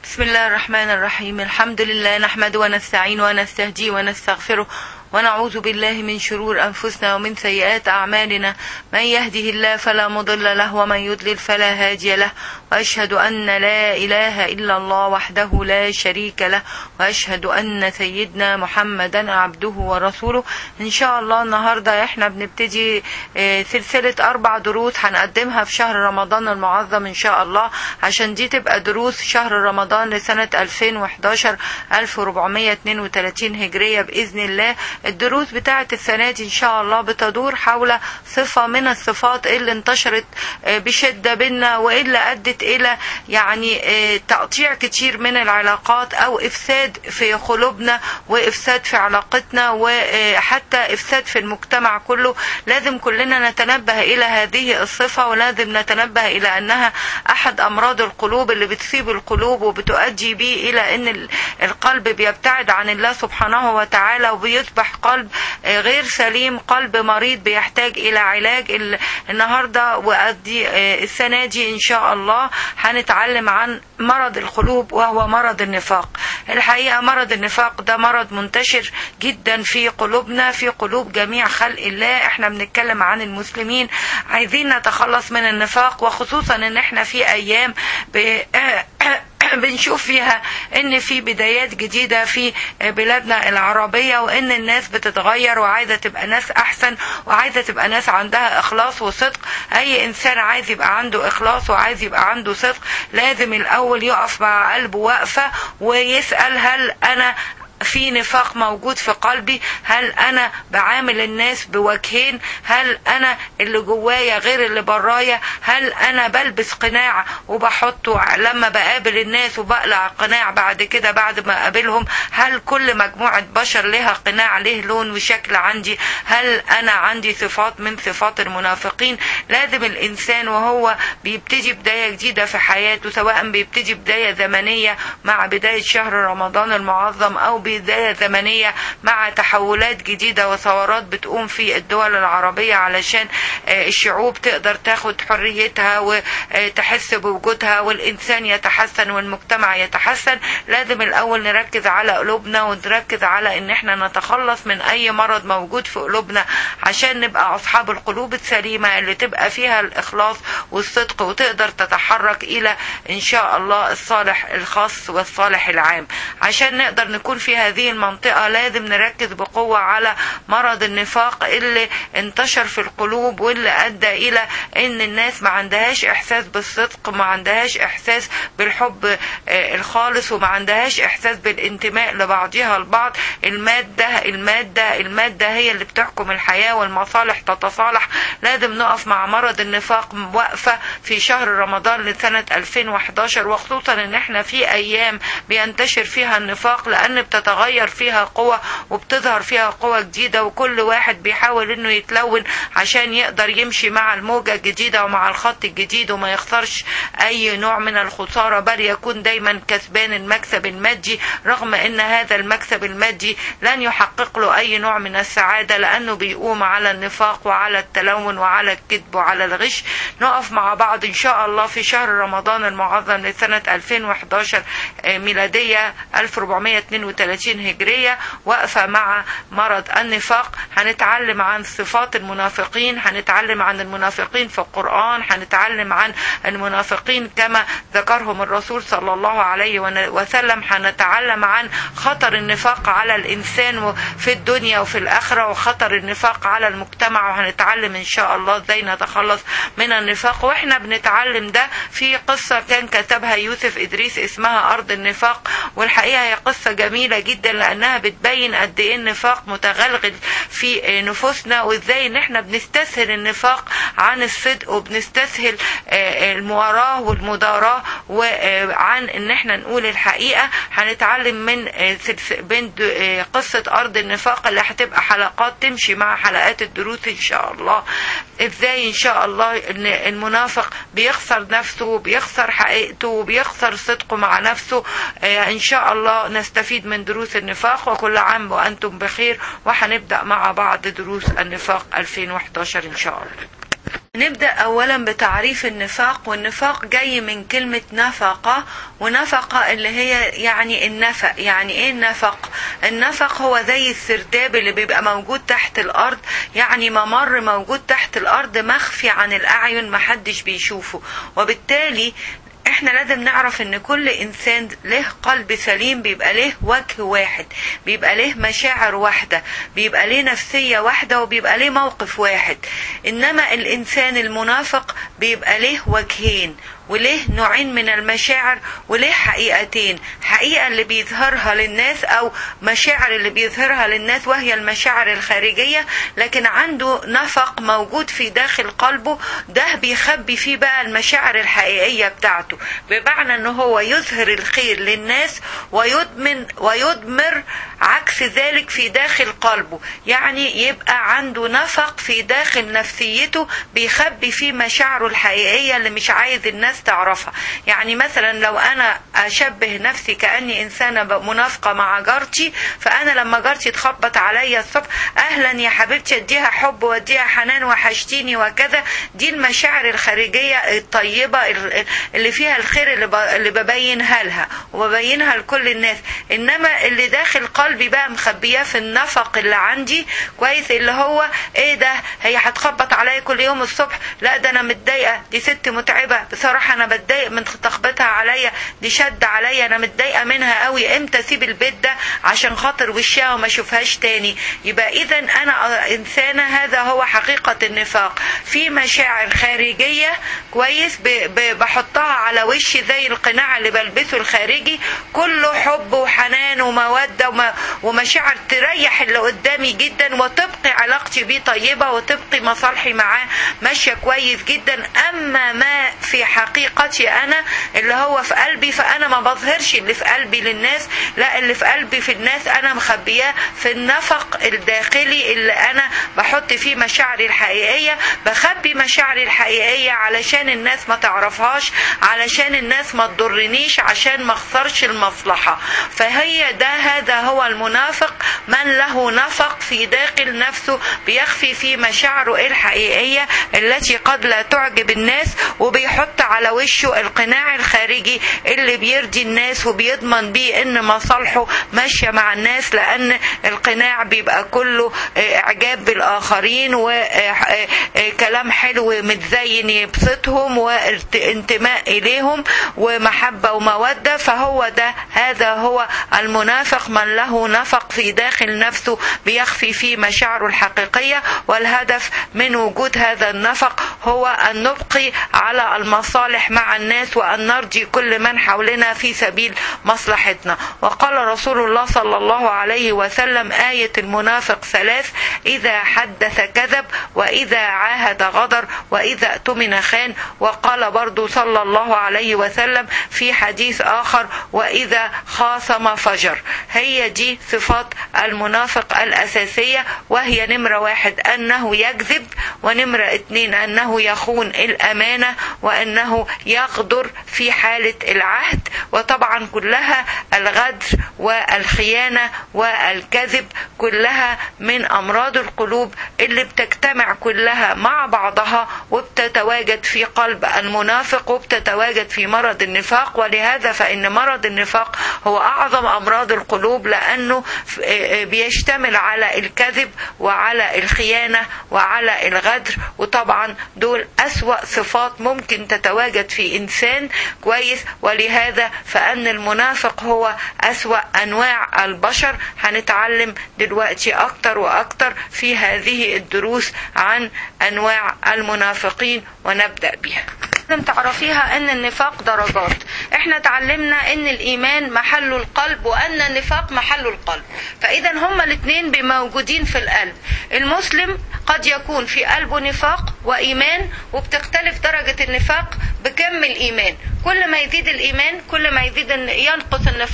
بسم الله الرحمن الرحيم الحمد لله نحمد ونستعين ونستهدي ونستغفره ونعوذ بالله من شرور أنفسنا ومن سيئات أعمالنا من يهده الله فلا مضل له ومن يضلل فلا هادي له وأشهد أن لا إله إلا الله وحده لا شريك له وأشهد أن سيدنا محمدا عبده ورسوله إن شاء الله النهاردة إحنا بنبتدي آه، سلسلة أربع دروس هنقدمها في شهر رمضان المعظم إن شاء الله عشان دي تبقى دروس شهر رمضان لسنة 2011 1432 هجرية بإذن الله الدروس بتاعة السنة دي إن شاء الله بتدور حول صفة من الصفات اللي انتشرت آه، بشدة بينا واللي أدت إلى يعني آه، تقطيع كتير من العلاقات أو إفساد في قلوبنا وإفساد في علاقتنا وحتى إفساد في المجتمع كله لازم كلنا نتنبه إلى هذه الصفة ولازم نتنبه إلى أنها أحد أمراض القلوب اللي بتصيب القلوب وبتؤدي به إلى أن ال- القلب بيبتعد عن الله سبحانه وتعالى وبيصبح قلب آه، غير سليم قلب مريض بيحتاج إلى علاج ال- النهاردة وأدي آه، السنة دي إن شاء الله هنتعلم عن مرض القلوب وهو مرض النفاق الحقيقة مرض النفاق ده مرض منتشر جدا في قلوبنا في قلوب جميع خلق الله احنا بنتكلم عن المسلمين عايزين نتخلص من النفاق وخصوصا ان احنا في ايام ب... بنشوف فيها ان في بدايات جديدة في بلادنا العربية وان الناس بتتغير وعايزة تبقى ناس احسن وعايزة تبقى ناس عندها اخلاص وصدق اي انسان عايز يبقى عنده اخلاص وعايز يبقى عنده صدق لازم الاول يقف مع قلبه واقفة ويسأل هل انا في نفاق موجود في قلبي هل انا بعامل الناس بوجهين هل انا اللي جوايا غير اللي برايا هل انا بلبس قناع وبحطه لما بقابل الناس وبقلع القناع بعد كده بعد ما اقابلهم هل كل مجموعة بشر لها قناع له لون وشكل عندي هل انا عندي صفات من صفات المنافقين لازم الانسان وهو بيبتدي بداية جديدة في حياته سواء بيبتدي بداية زمنية مع بداية شهر رمضان المعظم او بداية زمنية مع تحولات جديدة وثورات بتقوم في الدول العربية علشان آه، الشعوب تقدر تاخد حريتها وتحس بوجودها والإنسان يتحسن والمجتمع يتحسن لازم الأول نركز على قلوبنا ونركز على إن احنا نتخلص من أي مرض موجود في قلوبنا عشان نبقى أصحاب القلوب السليمة اللي تبقى فيها الإخلاص والصدق وتقدر تتحرك إلى إن شاء الله الصالح الخاص والصالح العام عشان نقدر نكون في هذه المنطقة لازم نركز بقوة على مرض النفاق اللي انتشر في القلوب واللي أدى إلى إن الناس ما عندهاش إحساس بالصدق ما عندهاش إحساس بالحب آه، الخالص وما عندهاش إحساس بالانتماء لبعضها البعض المادة المادة المادة هي اللي بتحكم الحياة والمصالح تتصالح لازم نقف مع مرض النفاق واقفة في شهر رمضان لسنة 2011 وخصوصا ان احنا في ايام بينتشر فيها النفاق لان بتتغير فيها قوة وبتظهر فيها قوة جديدة وكل واحد بيحاول انه يتلون عشان يقدر يمشي مع الموجة الجديدة ومع الخط الجديد وما يخسرش اي نوع من الخسارة بل يكون دايما كسبان المكسب المادي رغم ان هذا المكسب المادي لن يحقق له اي نوع من السعادة لانه بيقوم على النفاق وعلى التلون وعلى الكذب وعلى الغش نقف مع بعض ان شاء الله في شهر رمضان المعظم لسنة 2011 آه، ميلادية 1432 هجرية واقفة مع مرض النفاق هنتعلم عن صفات المنافقين هنتعلم عن المنافقين في القرآن هنتعلم عن المنافقين كما ذكرهم الرسول صلى الله عليه ون- وسلم هنتعلم عن خطر النفاق على الإنسان في الدنيا وفي الآخرة وخطر النفاق على المجتمع وهنتعلم إن شاء الله إزاي نتخلص من النفاق وإحنا بنتعلم ده في قصة كان كتبها يوسف إدريس اسمها أرض النفاق والحقيقة هي قصة جميلة جدا لأنها بتبين قد إيه النفاق متغلغل في نفوسنا وإزاي إن إحنا بنستسهل النفاق عن الصدق وبنستسهل آه، المواراة والمداراة وعن إن إحنا نقول الحقيقة هنتعلم من آه، سلس- من د- آه، قصة أرض النفاق اللي هتبقى حلقات تمشي مع حلقات الدروس إن شاء الله إزاي إن شاء الله إن المنافق بيخسر نفسه بيخسر حقيقته وبيخسر صدقه مع نفسه آه، إن شاء الله نستفيد من دروس النفاق وكل عام وأنتم بخير وهنبدأ مع بعض دروس النفاق 2011 إن شاء الله نبدأ أولا بتعريف النفاق والنفاق جاي من كلمة نفقة ونفقة اللي هي يعني النفق يعني ايه النفق النفق هو زي السرداب اللي بيبقى موجود تحت الأرض يعني ممر موجود تحت الأرض مخفي عن الأعين محدش بيشوفه وبالتالي احنا لازم نعرف ان كل انسان له قلب سليم بيبقى له وجه واحد بيبقى له مشاعر واحدة بيبقى له نفسية واحدة وبيبقى له موقف واحد انما الانسان المنافق بيبقى له وجهين وليه نوعين من المشاعر وليه حقيقتين حقيقة اللي بيظهرها للناس أو مشاعر اللي بيظهرها للناس وهي المشاعر الخارجية لكن عنده نفق موجود في داخل قلبه ده بيخبي فيه بقى المشاعر الحقيقية بتاعته بمعنى أنه هو يظهر الخير للناس ويدمن ويدمر عكس ذلك في داخل قلبه يعني يبقى عنده نفق في داخل نفسيته بيخبي فيه مشاعره الحقيقية اللي مش عايز الناس تعرفها يعني مثلا لو انا اشبه نفسي كاني انسانه منافقه مع جارتي فانا لما جارتي تخبط عليا الصبح اهلا يا حبيبتي اديها حب واديها حنان وحشتيني وكذا دي المشاعر الخارجيه الطيبه اللي فيها الخير اللي, اللي ببينها لها وببينها لكل الناس انما اللي داخل قلبي بقى مخبياه في النفق اللي عندي كويس اللي هو ايه ده هي هتخبط عليا كل يوم الصبح لا ده انا متضايقه دي ست متعبه بصراحه انا بتضايق من تخبطها عليا دي شد عليا انا متضايقه منها قوي امتى اسيب البيت ده عشان خاطر وشها وما اشوفهاش تاني يبقى اذا انا انسانه هذا هو حقيقه النفاق في مشاعر خارجيه كويس بحطها على وشي زي القناع اللي بلبسه الخارجي كله حب وحنان وموده ومشاعر تريح اللي قدامي جدا وتبقي علاقتي بيه طيبه وتبقي مصالحي معاه ماشيه كويس جدا اما ما في حقيقتي انا اللي هو في قلبي فانا ما بظهرش اللي في قلبي للناس لا اللي في قلبي في الناس انا مخبياه في النفق الداخلي اللي انا بحط فيه مشاعري الحقيقيه بخبي مشاعري الحقيقيه علشان الناس ما تعرفهاش علشان الناس ما تضرنيش عشان ما اخسرش المصلحه فهي ده هذا هو المنافق من له نفق في داخل نفسه بيخفي فيه مشاعره الحقيقيه التي قد لا تعجب الناس وبيحط على وشه القناع الخارجي اللي بيرضي الناس وبيضمن بيه ان مصالحه ماشيه مع الناس لان القناع بيبقى كله اعجاب بالاخرين وكلام حلو متزين يبسطهم وانتماء اليهم ومحبه وموده فهو ده هذا هو المنافق من له نفق في داخل نفسه بيخفي فيه مشاعره الحقيقيه والهدف من وجود هذا النفق هو ان نبقي على المصالح مع الناس وأن نرجي كل من حولنا في سبيل مصلحتنا وقال رسول الله صلى الله عليه وسلم آية المنافق ثلاث إذا حدث كذب وإذا عاهد غدر وإذا اؤتمن خان وقال برضو صلى الله عليه وسلم في حديث آخر وإذا خاصم فجر هي دي صفات المنافق الأساسية وهي نمرة واحد أنه يكذب ونمرة اتنين أنه يخون الأمانة وأنه يغدر في حالة العهد وطبعا كلها الغدر والخيانة والكذب كلها من أمراض القلوب اللي بتجتمع كلها مع بعضها وبتتواجد في قلب المنافق وبتتواجد في مرض النفاق ولهذا فإن مرض النفاق هو أعظم أمراض القلوب لأنه بيشتمل على الكذب وعلى الخيانة وعلى الغدر وطبعا دول أسوأ صفات ممكن تتواجد في إنسان كويس ولهذا فأن المنافق هو أسوأ أنواع البشر هنتعلم دلوقتي أكتر وأكتر في هذه الدروس عن أنواع المنافقين ونبدأ بها لازم تعرفيها ان النفاق درجات احنا اتعلمنا ان الايمان محل القلب وان النفاق محل القلب فاذا هما الاثنين موجودين في القلب المسلم قد يكون في قلبه نفاق وايمان وبتختلف درجة النفاق بكم الايمان كل ما يزيد الايمان كل ما يزيد ينقص النفاق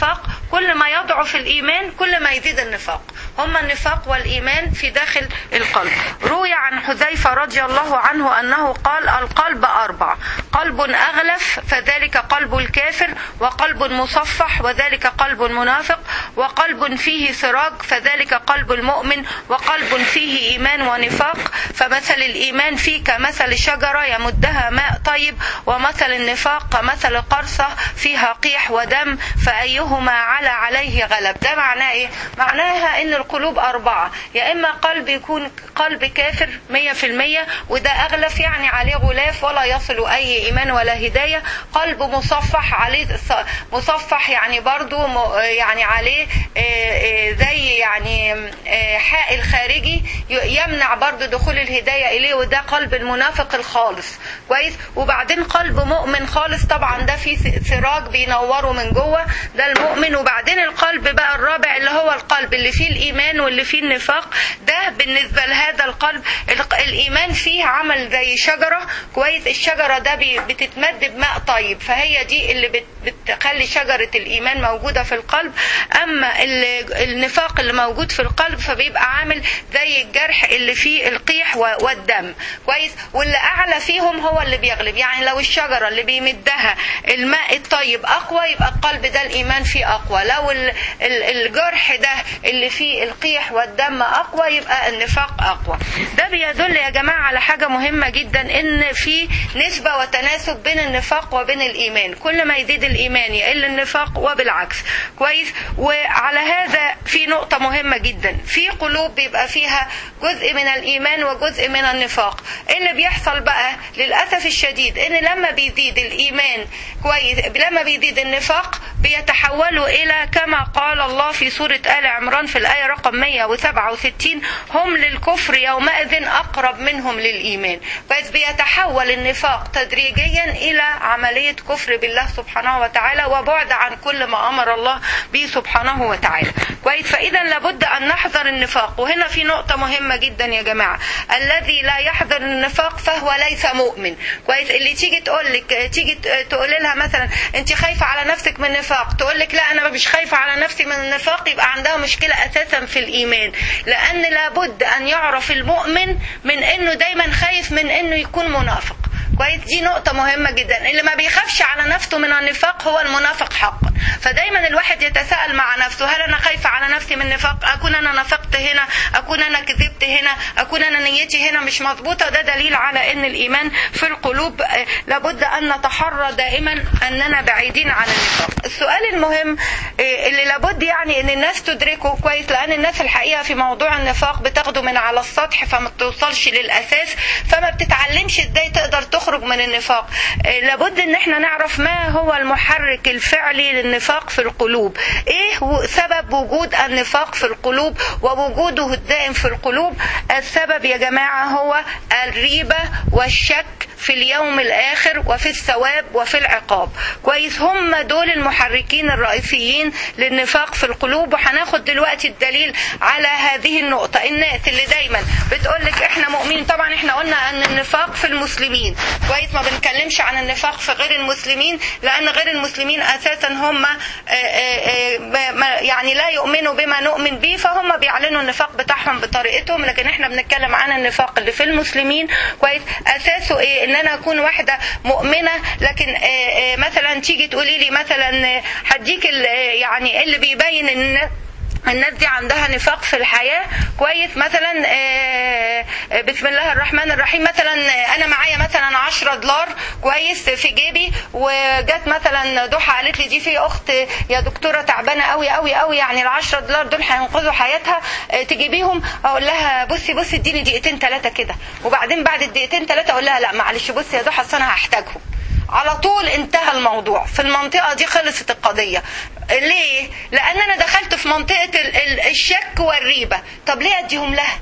كل ما يضعف الايمان كل ما يزيد النفاق هما النفاق والايمان في داخل القلب روي عن حذيفه رضي الله عنه انه قال القلب اربع قلب اغلف فذلك قلب الكافر وقلب مصفح وذلك قلب المنافق وقلب فيه سراج فذلك قلب المؤمن وقلب فيه ايمان ونفاق فمثل الايمان فيه كمثل شجره يمدها ماء طيب ومثل النفاق كمثل قرصه فيها قيح ودم فايهما على عليه غلب ده معناه ايه معناها ان القلوب اربعه يا اما قلب يكون قلب كافر مية في المية وده اغلف يعني عليه غلاف ولا يصل اي ايمان ولا هدايه قلب مصفح عليه مصفح يعني برضو يعني عليه زي يعني حائل خارجي يمنع برضو دخول الهدايه اليه وده قلب المنافق الخالص كويس وبعدين قلب مؤمن خالص طبعا ده فيه سراج بينوره من جوه ده المؤمن وبعدين القلب بقى الرابع اللي هو القلب اللي فيه الايمان واللي فيه النفاق ده بالنسبه لهذا القلب الايمان فيه عمل زي شجره كويس الشجره ده بتتمد بماء طيب فهي دي اللي بتخلي شجره الايمان موجوده في القلب اما النفاق اللي موجود في القلب فبيبقى عامل زي الجرح اللي فيه القيح والدم كويس واللي اعلى فيهم هو اللي بيغلب يعني لو الشجره اللي بيمدها الماء الطيب اقوى يبقى القلب ده الايمان فيه اقوى لو الجرح ده اللي فيه القيح والدم اقوى يبقى النفاق اقوى ده بيدل يا جماعه على حاجه مهمه جدا ان في نسبه وتناسب بين النفاق وبين الايمان كل ما يزيد الايمان يقل النفاق وبالعكس كويس وعلى هذا في نقطه مهمه جدا في قلوب بيبقى فيها جزء من الايمان وجزء من النفاق اللي بيحصل بقى للاسف الشديد ان لما بيزيد الايمان كويس لما بيزيد النفاق بيتحولوا الى كما قال الله في سوره ال عمران في الايه رقم 167 هم للكفر يومئذ اقرب منهم للايمان بس بيتحول النفاق تدريجيا الى عمليه كفر بالله سبحانه وتعالى وبعد عن كل ما امر الله به سبحانه وتعالى كويس فاذا لابد ان نحذر النفاق وهنا في نقطه مهمه جدا يا جماعه الذي لا يحذر النفاق فهو ليس مؤمن كويس اللي تيجي تقول لك تيجي تقول لها مثلا انت خايفه على نفسك من النفاق تقول لك لا انا مش خايفه على نفسي من النفاق يبقى عندها مشكله اساسا في الايمان لان لابد ان يعرف المؤمن من انه دايما خايف من انه يكون منافق كويس دي نقطة مهمة جدا اللي ما بيخافش على نفسه من النفاق هو المنافق حقا فدايما الواحد يتساءل مع نفسه هل انا خايفة على نفسي من نفاق اكون انا نفقت هنا اكون انا كذبت هنا اكون انا نيتي هنا مش مظبوطة ده دليل على ان الايمان في القلوب لابد ان نتحرى دائما اننا بعيدين عن النفاق السؤال المهم اللي لابد يعني ان الناس تدركه كويس لان الناس الحقيقة في موضوع النفاق بتاخده من على السطح فما بتوصلش للاساس فما بتتعلمش ازاي تقدر تخرج من النفاق لابد ان احنا نعرف ما هو المحرك الفعلي للنفاق في القلوب ايه سبب وجود النفاق في القلوب ووجوده الدائم في القلوب السبب يا جماعة هو الريبة والشك في اليوم الآخر وفي الثواب وفي العقاب كويس هم دول المحركين الرئيسيين للنفاق في القلوب وهناخد دلوقتي الدليل على هذه النقطة الناس اللي دايما بتقول لك احنا مؤمنين طبعا احنا قلنا ان النفاق في المسلمين كويس ما بنتكلمش عن النفاق في غير المسلمين لان غير المسلمين اساسا هم يعني لا يؤمنوا بما نؤمن به فهم بيعلنوا النفاق بتاعهم بطريقتهم لكن احنا بنتكلم عن النفاق اللي في المسلمين كويس اساسه ايه ان انا اكون واحده مؤمنه لكن مثلا تيجي تقولي لي مثلا هديك يعني اللي بيبين ان الناس دي عندها نفاق في الحياة كويس مثلا بسم الله الرحمن الرحيم مثلا انا معايا مثلا 10 دولار كويس في جيبي وجت مثلا ضحى قالت لي دي في اخت يا دكتوره تعبانه قوي قوي قوي يعني ال 10 دولار دول هينقذوا حياتها تجيبيهم اقول لها بصي بصي اديني دقيقتين ثلاثه كده وبعدين بعد الدقيقتين ثلاثه اقول لها لا معلش بصي يا ضحى اصل انا هحتاجهم على طول انتهى الموضوع في المنطقة دي خلصت القضية ليه؟ لأن أنا دخلت في منطقة الشك والريبة طب ليه أديهم لها؟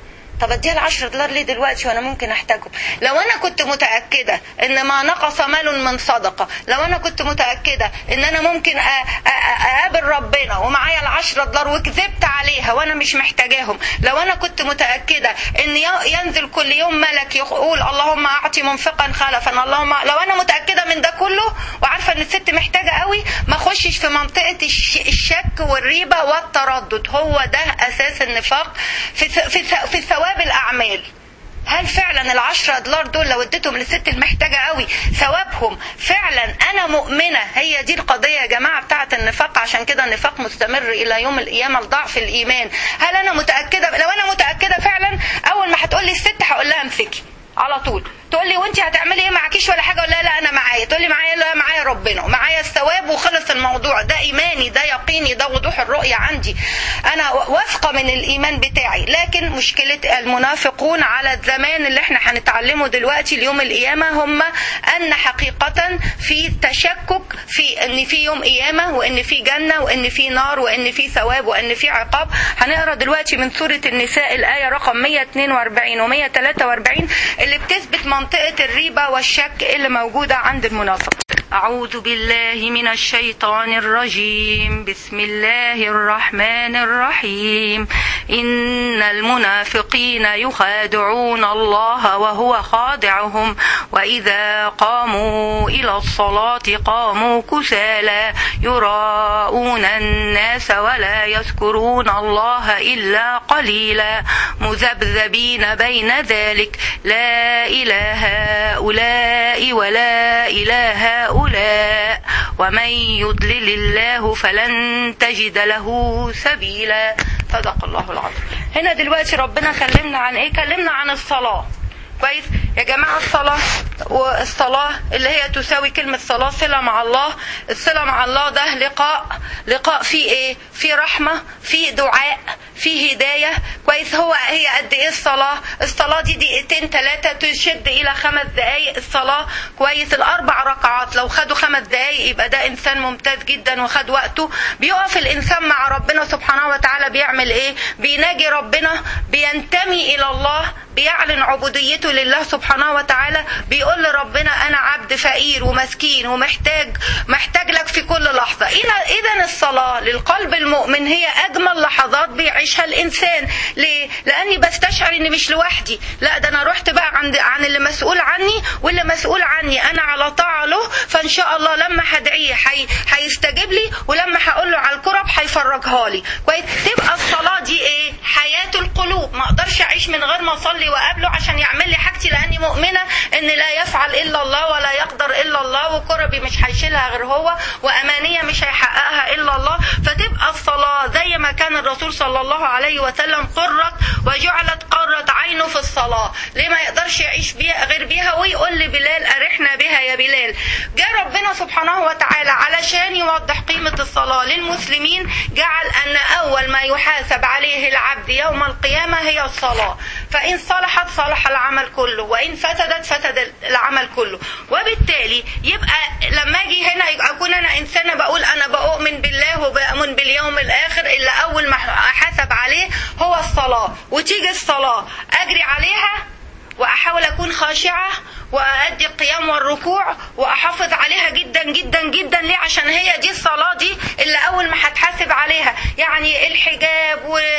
طب اديها ال 10 دولار ليه دلوقتي وانا ممكن احتاجهم لو انا كنت متاكده ان ما نقص مال من صدقه لو انا كنت متاكده ان انا ممكن اقابل ربنا ومعايا ال 10 دولار وكذبت عليها وانا مش محتاجاهم لو انا كنت متاكده ان ينزل كل يوم ملك يقول اللهم اعطي منفقا خلفا اللهم لو انا متاكده من ده كله وعارفه ان الست محتاجه قوي ما اخشش في منطقه الشك والريبه والتردد هو ده اساس النفاق في في في ثواب الاعمال هل فعلا العشرة دولار دول لو اديتهم للست المحتاجة قوي ثوابهم فعلا انا مؤمنة هي دي القضية يا جماعة بتاعة النفاق عشان كده النفاق مستمر الى يوم القيامة لضعف الايمان هل انا متأكدة لو انا متأكدة فعلا اول ما هتقول لي الست هقول لها امسكي على طول تقول لي وانت هتعملي ايه معكيش ولا حاجه ولا لا انا معايا تقول لي معايا لا معايا ربنا ومعايا الثواب وخلص الموضوع ده ايماني ده يقيني ده وضوح الرؤيه عندي انا واثقه من الايمان بتاعي لكن مشكله المنافقون على الزمان اللي احنا هنتعلمه دلوقتي اليوم القيامه هم ان حقيقه في تشكك في ان في يوم قيامه وان في جنه وان في نار وان في ثواب وان في عقاب هنقرا دلوقتي من سوره النساء الايه رقم 142 و 143 اللي بتثبت منطقة الريبة والشك اللي موجودة عند المنافق أعوذ بالله من الشيطان الرجيم بسم الله الرحمن الرحيم إن المنافقين يخادعون الله وهو خادعهم وإذا قاموا إلى الصلاة قاموا كسالى يراءون الناس ولا يذكرون الله إلا قليلا مذبذبين بين ذلك لا إله هؤلاء ولا إله هؤلاء ومن يضلل الله فلن تجد له سبيلا صدق الله العظيم هنا دلوقتي ربنا كلمنا عن ايه كلمنا عن الصلاة كويس يا جماعة الصلاة والصلاة اللي هي تساوي كلمة صلاة صلة مع الله الصلة مع الله ده لقاء لقاء فيه ايه في رحمة في دعاء في هداية كويس هو هي قد ايه الصلاة الصلاة دي دقيقتين ثلاثة تشد الى خمس دقايق الصلاة كويس الاربع ركعات لو خدوا خمس دقايق يبقى ده انسان ممتاز جدا وخد وقته بيقف الانسان مع ربنا سبحانه وتعالى بيعمل ايه بيناجي ربنا بينتمي الى الله بيعلن عبوديته لله سبحانه وتعالى بيقول لربنا انا عبد فقير ومسكين ومحتاج محتاج لك في كل لحظه اذا الصلاه للقلب المؤمن هي اجمل لحظات بيعيشها الانسان ليه لاني بستشعر اني مش لوحدي لا ده انا رحت بقى عند عن اللي مسؤول عني واللي مسؤول عني انا على طاعه له فان شاء الله لما هدعيه حي... هيستجيب لي ولما هقول له على الكرب هيفرجها لي كويس تبقى الصلاه دي ايه حياه القلوب ما اقدرش اعيش من غير ما اصلي واقابله عشان يعمل لي حاجتي لاني مؤمنه ان لا يفعل الا الله ولا يقدر الا الله وكربي مش هيشيلها غير هو وامانيه مش هيحققها الا الله فتبقى الصلاه زي ما كان الرسول صلى الله عليه وسلم قرت وجعلت قرت عينه في الصلاه ليه ما يقدرش يعيش بيها غير بيها ويقول لبلال ارحنا بها يا بلال جاء ربنا سبحانه وتعالى علشان يوضح قيمه الصلاه للمسلمين جعل ان اول ما يحاسب عليه العبد يوم القيامه هي الصلاه فإن صلحت صلح العمل كله وإن فسدت فسد العمل كله وبالتالي يبقى لما أجي هنا أكون أنا إنسانة بقول أنا بؤمن بالله وبؤمن باليوم الآخر اللي أول ما أحاسب عليه هو الصلاة وتيجي الصلاة أجري عليها وأحاول أكون خاشعة وأدي القيام والركوع وأحافظ عليها جدا جدا جدا ليه عشان هي دي الصلاة دي اللي أول ما هتحاسب عليها يعني الحجاب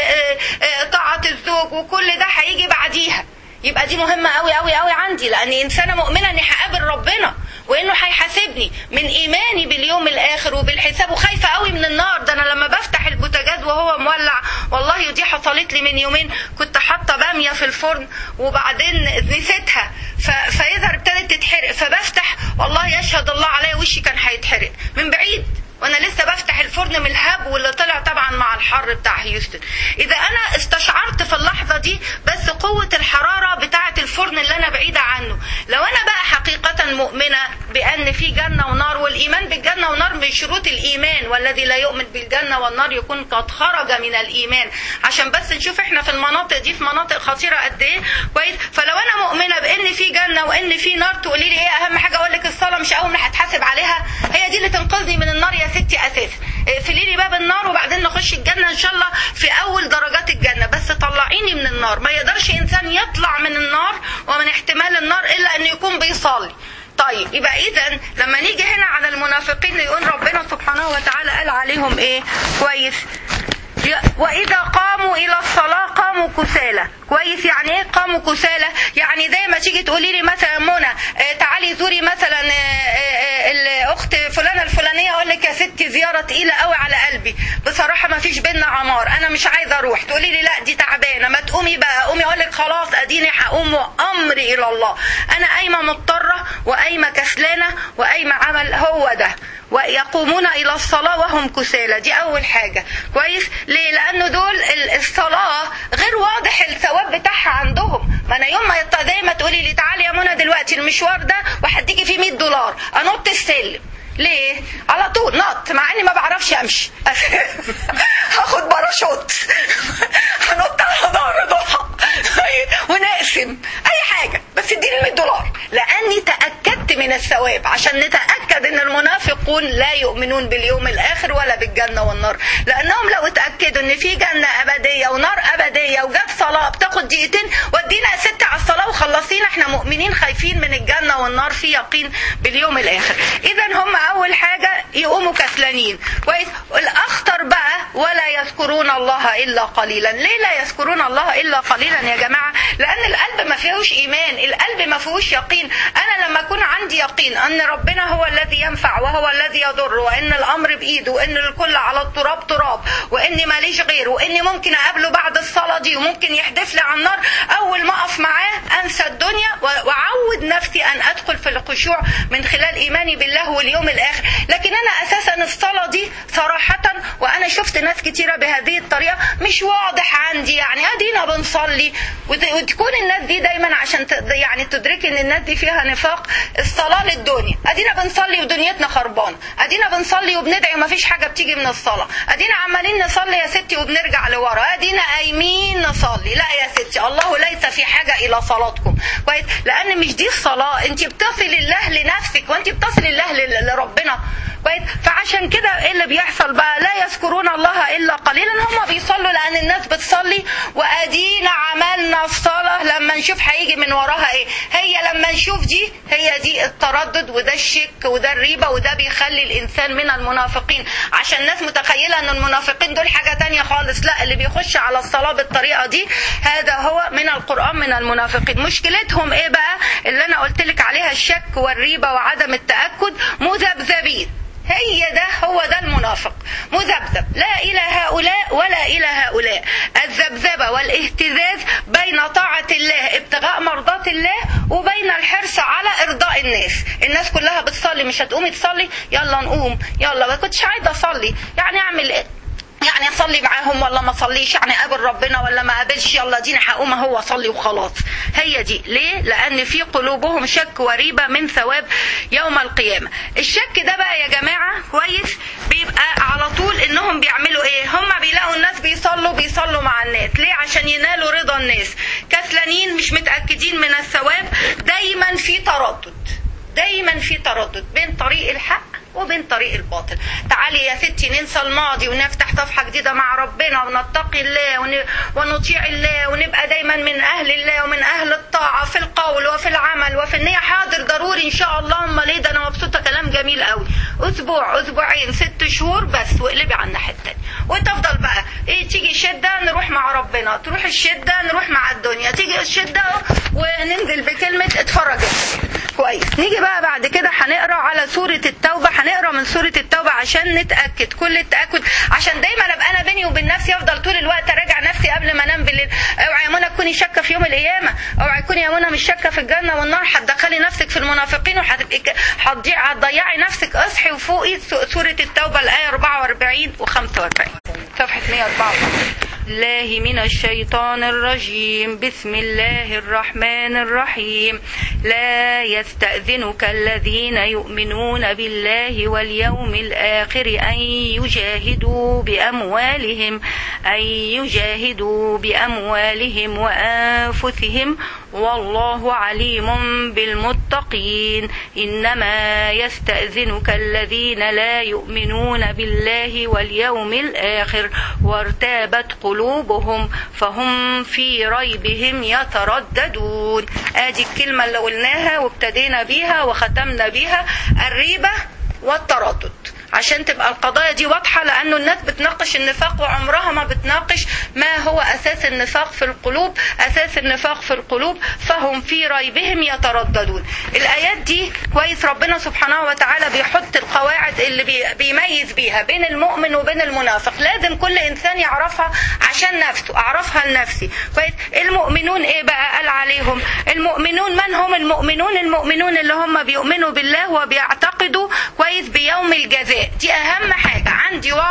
وطاعة الزوج وكل ده هيجي بعديها يبقى دي مهمة قوي قوي قوي عندي لأني إنسانة مؤمنة إني هقابل ربنا وإنه هيحاسبني من إيماني باليوم الآخر وبالحساب وخايفة قوي من النار ده أنا لما بفتح البوتاجاز وهو مولع والله دي حصلت لي من يومين كنت حاطة بامية في الفرن وبعدين نسيتها فيظهر ابتدت تتحرق فبفتح والله يشهد الله عليا وشي كان هيتحرق من بعيد وانا لسه بفتح الفرن من الهب واللي طلع طبعا مع الحر بتاع هيوستن اذا انا استشعرت في اللحظه دي بس قوه الحراره بتاعه بتاعه الفرن اللي انا بعيده عنه لو انا بقى حقيقه مؤمنه بان في جنه ونار والايمان بالجنه والنار من شروط الايمان والذي لا يؤمن بالجنه والنار يكون قد خرج من الايمان عشان بس نشوف احنا في المناطق دي في مناطق خطيره قد ايه كويس فلو انا مؤمنه بان في جنه وان في نار تقولي لي ايه اهم حاجه اقول لك الصلاه مش اول ما هتحاسب عليها هي دي اللي تنقذني من النار يا ستي اساسا اقفلي لي باب النار وبعدين نخش الجنه ان شاء الله في اول درجات الجنه بس طلعيني من النار ما يقدرش انسان يطلع من النار ومن احتمال النار الا انه يكون بيصلي طيب يبقى اذا لما نيجي هنا على المنافقين يقول ربنا سبحانه وتعالى قال عليهم ايه كويس واذا قاموا الى الصلاه قاموا كسالى كويس يعني ايه قاموا كسالى يعني زي ما تيجي تقولي لي مثلا منى آه تعالي زوري مثلا آه آه الاخت فلانه الفلانيه اقول لك يا ستي زياره تقيله قوي على قلبي بصراحه ما فيش بينا عمار انا مش عايزه اروح تقولي لي لا دي تعبانه ما تقومي بقى قومي اقول لك خلاص اديني هقوم امري الى الله انا قايمه مضطره وقايمه كسلانه وقايمه عمل هو ده ويقومون الى الصلاه وهم كسالى دي اول حاجه كويس ليه لانه دول الصلاه غير واضح الثواب بتاعها عندهم ما انا يوم ما يط... زي ما تقولي لي تعالي يا منى دلوقتي المشوار ده وهديكي فيه 100 دولار انط السلم ليه؟ على طول نط مع اني ما بعرفش امشي هاخد باراشوت هنط على ظهر ضحى ونقسم اي حاجه بس اديني 100 دولار لاني تاكدت من الثواب عشان نتاكد ان المنافقون لا يؤمنون باليوم الاخر ولا بالجنه والنار لانهم لو اتاكدوا ان في جنه ابديه ونار ابديه وجت صلاه بتاخد دقيقتين ودينا يا ست على الصلاه وخلصينا احنا مؤمنين خايفين من الجنه والنار في يقين باليوم الاخر اذا هم اول حاجه يقوموا كسلانين كويس الاخطر بقى ولا يذكرون الله الا قليلا ليه لا يذكرون الله الا قليلا يا جماعه لان القلب ما فيهوش ايمان القلب ما فيهوش يقين انا لما اكون عندي يقين ان ربنا هو الذي ينفع وهو الذي يضر وان الامر بايده وان الكل على التراب تراب واني ماليش غيره واني ممكن اقابله بعد الصلاه دي وممكن يحدف لي على النار اول ما اقف معاه انسى الدنيا واعود نفسي ان ادخل في الخشوع من خلال ايماني بالله واليوم الاخر لكن انا اساسا الصلاه دي صراحه وانا شفت ناس كتيره بهذه الطريقه مش واضح عندي يعني ادينا بنصلي وتكون الناس دي دايما عشان يعني تدركي ان الناس دي فيها نفاق الصلاه للدنيا ادينا بنصلي ودنيتنا خربانه ادينا بنصلي وبندعي ومفيش حاجه بتيجي من الصلاه ادينا عمالين نصلي يا ستي وبنرجع لورا ادينا قايمين نصلي لا يا ستي الله ليس في حاجه الى صلاتكم كويس لان مش دي الصلاه انت بتصلي الله لنفسك وانت بتصلي الله لربنا كويس فعشان كده ايه اللي بيحصل بقى لا يذكرون الله الا قليلا هم بيصلوا لان الناس بتصلي وادينا عملنا الصلاه لما نشوف هيجي من وراها ايه هي لما نشوف دي هي دي التردد وده الشك وده الريبه وده بيخلي الانسان من المنافقين عشان الناس متخيله ان المنافقين دول حاجه تانية خالص لا اللي بيخش على الصلاه بالطريقه دي هذا هو من القران من المنافقين مشكلتهم ايه بقى اللي انا قلت لك عليها الشك والريبه وعدم التاكد مذبذبين هي ده هو ده المنافق مذبذب لا إلى هؤلاء ولا إلى هؤلاء الذبذبة والاهتزاز بين طاعة الله ابتغاء مرضات الله وبين الحرص على إرضاء الناس الناس كلها بتصلي مش هتقومي تصلي يلا نقوم يلا ما كنتش عايزة أصلي يعني أعمل إيه يعني اصلي معاهم ولا ما اصليش يعني اقابل ربنا ولا ما اقابلش يلا ديني هقوم هو اصلي وخلاص هي دي ليه لان في قلوبهم شك وريبه من ثواب يوم القيامه الشك ده بقى يا جماعه كويس بيبقى على طول انهم بيعملوا ايه هم بيلاقوا الناس بيصلوا بيصلوا مع الناس ليه عشان ينالوا رضا الناس كسلانين مش متاكدين من الثواب دايما في تردد دايما في تردد بين طريق الحق وبين طريق الباطل تعالي يا ستي ننسى الماضي ونفتح صفحة جديدة مع ربنا ونتقي الله ون... ونطيع الله ونبقى دايما من أهل الله ومن أهل الطاعة في القول وفي العمل وفي النية حاضر ضروري إن شاء الله أمال إيه ده أنا مبسوطة كلام جميل قوي أسبوع أسبوعين ست شهور بس واقلبي على الناحية التانية وتفضل بقى إيه تيجي شدة نروح مع ربنا تروح الشدة نروح مع الدنيا تيجي الشدة وننزل بكلمة اتفرج كويس نيجي بقى بعد كده هنقرا على سورة التوبة هنقرا من سورة التوبة عشان نتأكد كل التأكد عشان دايما ابقى انا بيني وبين نفسي افضل طول الوقت اراجع نفسي قبل ما انام بالليل اوعي يا منى تكوني شاكه في يوم القيامة اوعي تكوني يا منى مش شاكه في الجنة والنار هتدخلي نفسك في المنافقين وهتبقي هتضيع هتضيعي نفسك اصحي وفوقي سورة التوبة الآية 44 و 45 صفحة 144 الله من الشيطان الرجيم بسم الله الرحمن الرحيم لا يستأذنك الذين يؤمنون بالله واليوم الآخر أن يجاهدوا بأموالهم أن يجاهدوا بأموالهم وأنفسهم والله عليم بالمتقين إنما يستأذنك الذين لا يؤمنون بالله واليوم الآخر وارتابت قلوبهم فهم في ريبهم يترددون ادي الكلمة اللي قلناها وابتدينا بيها وختمنا بيها الريبة والتردد عشان تبقى القضايا دي واضحة لأنه الناس بتناقش النفاق وعمرها ما بتناقش ما هو أساس النفاق في القلوب أساس النفاق في القلوب فهم في ريبهم يترددون الآيات دي كويس ربنا سبحانه وتعالى بيحط القواعد اللي بي بيميز بيها بين المؤمن وبين المنافق لازم كل إنسان يعرفها عشان نفسه أعرفها لنفسي كويس المؤمنون إيه بقى قال عليهم المؤمنون من هم المؤمنون المؤمنون اللي هم بيؤمنوا بالله وبيعتقدوا كويس بيوم الجزاء دي اهم حاجه عندي و...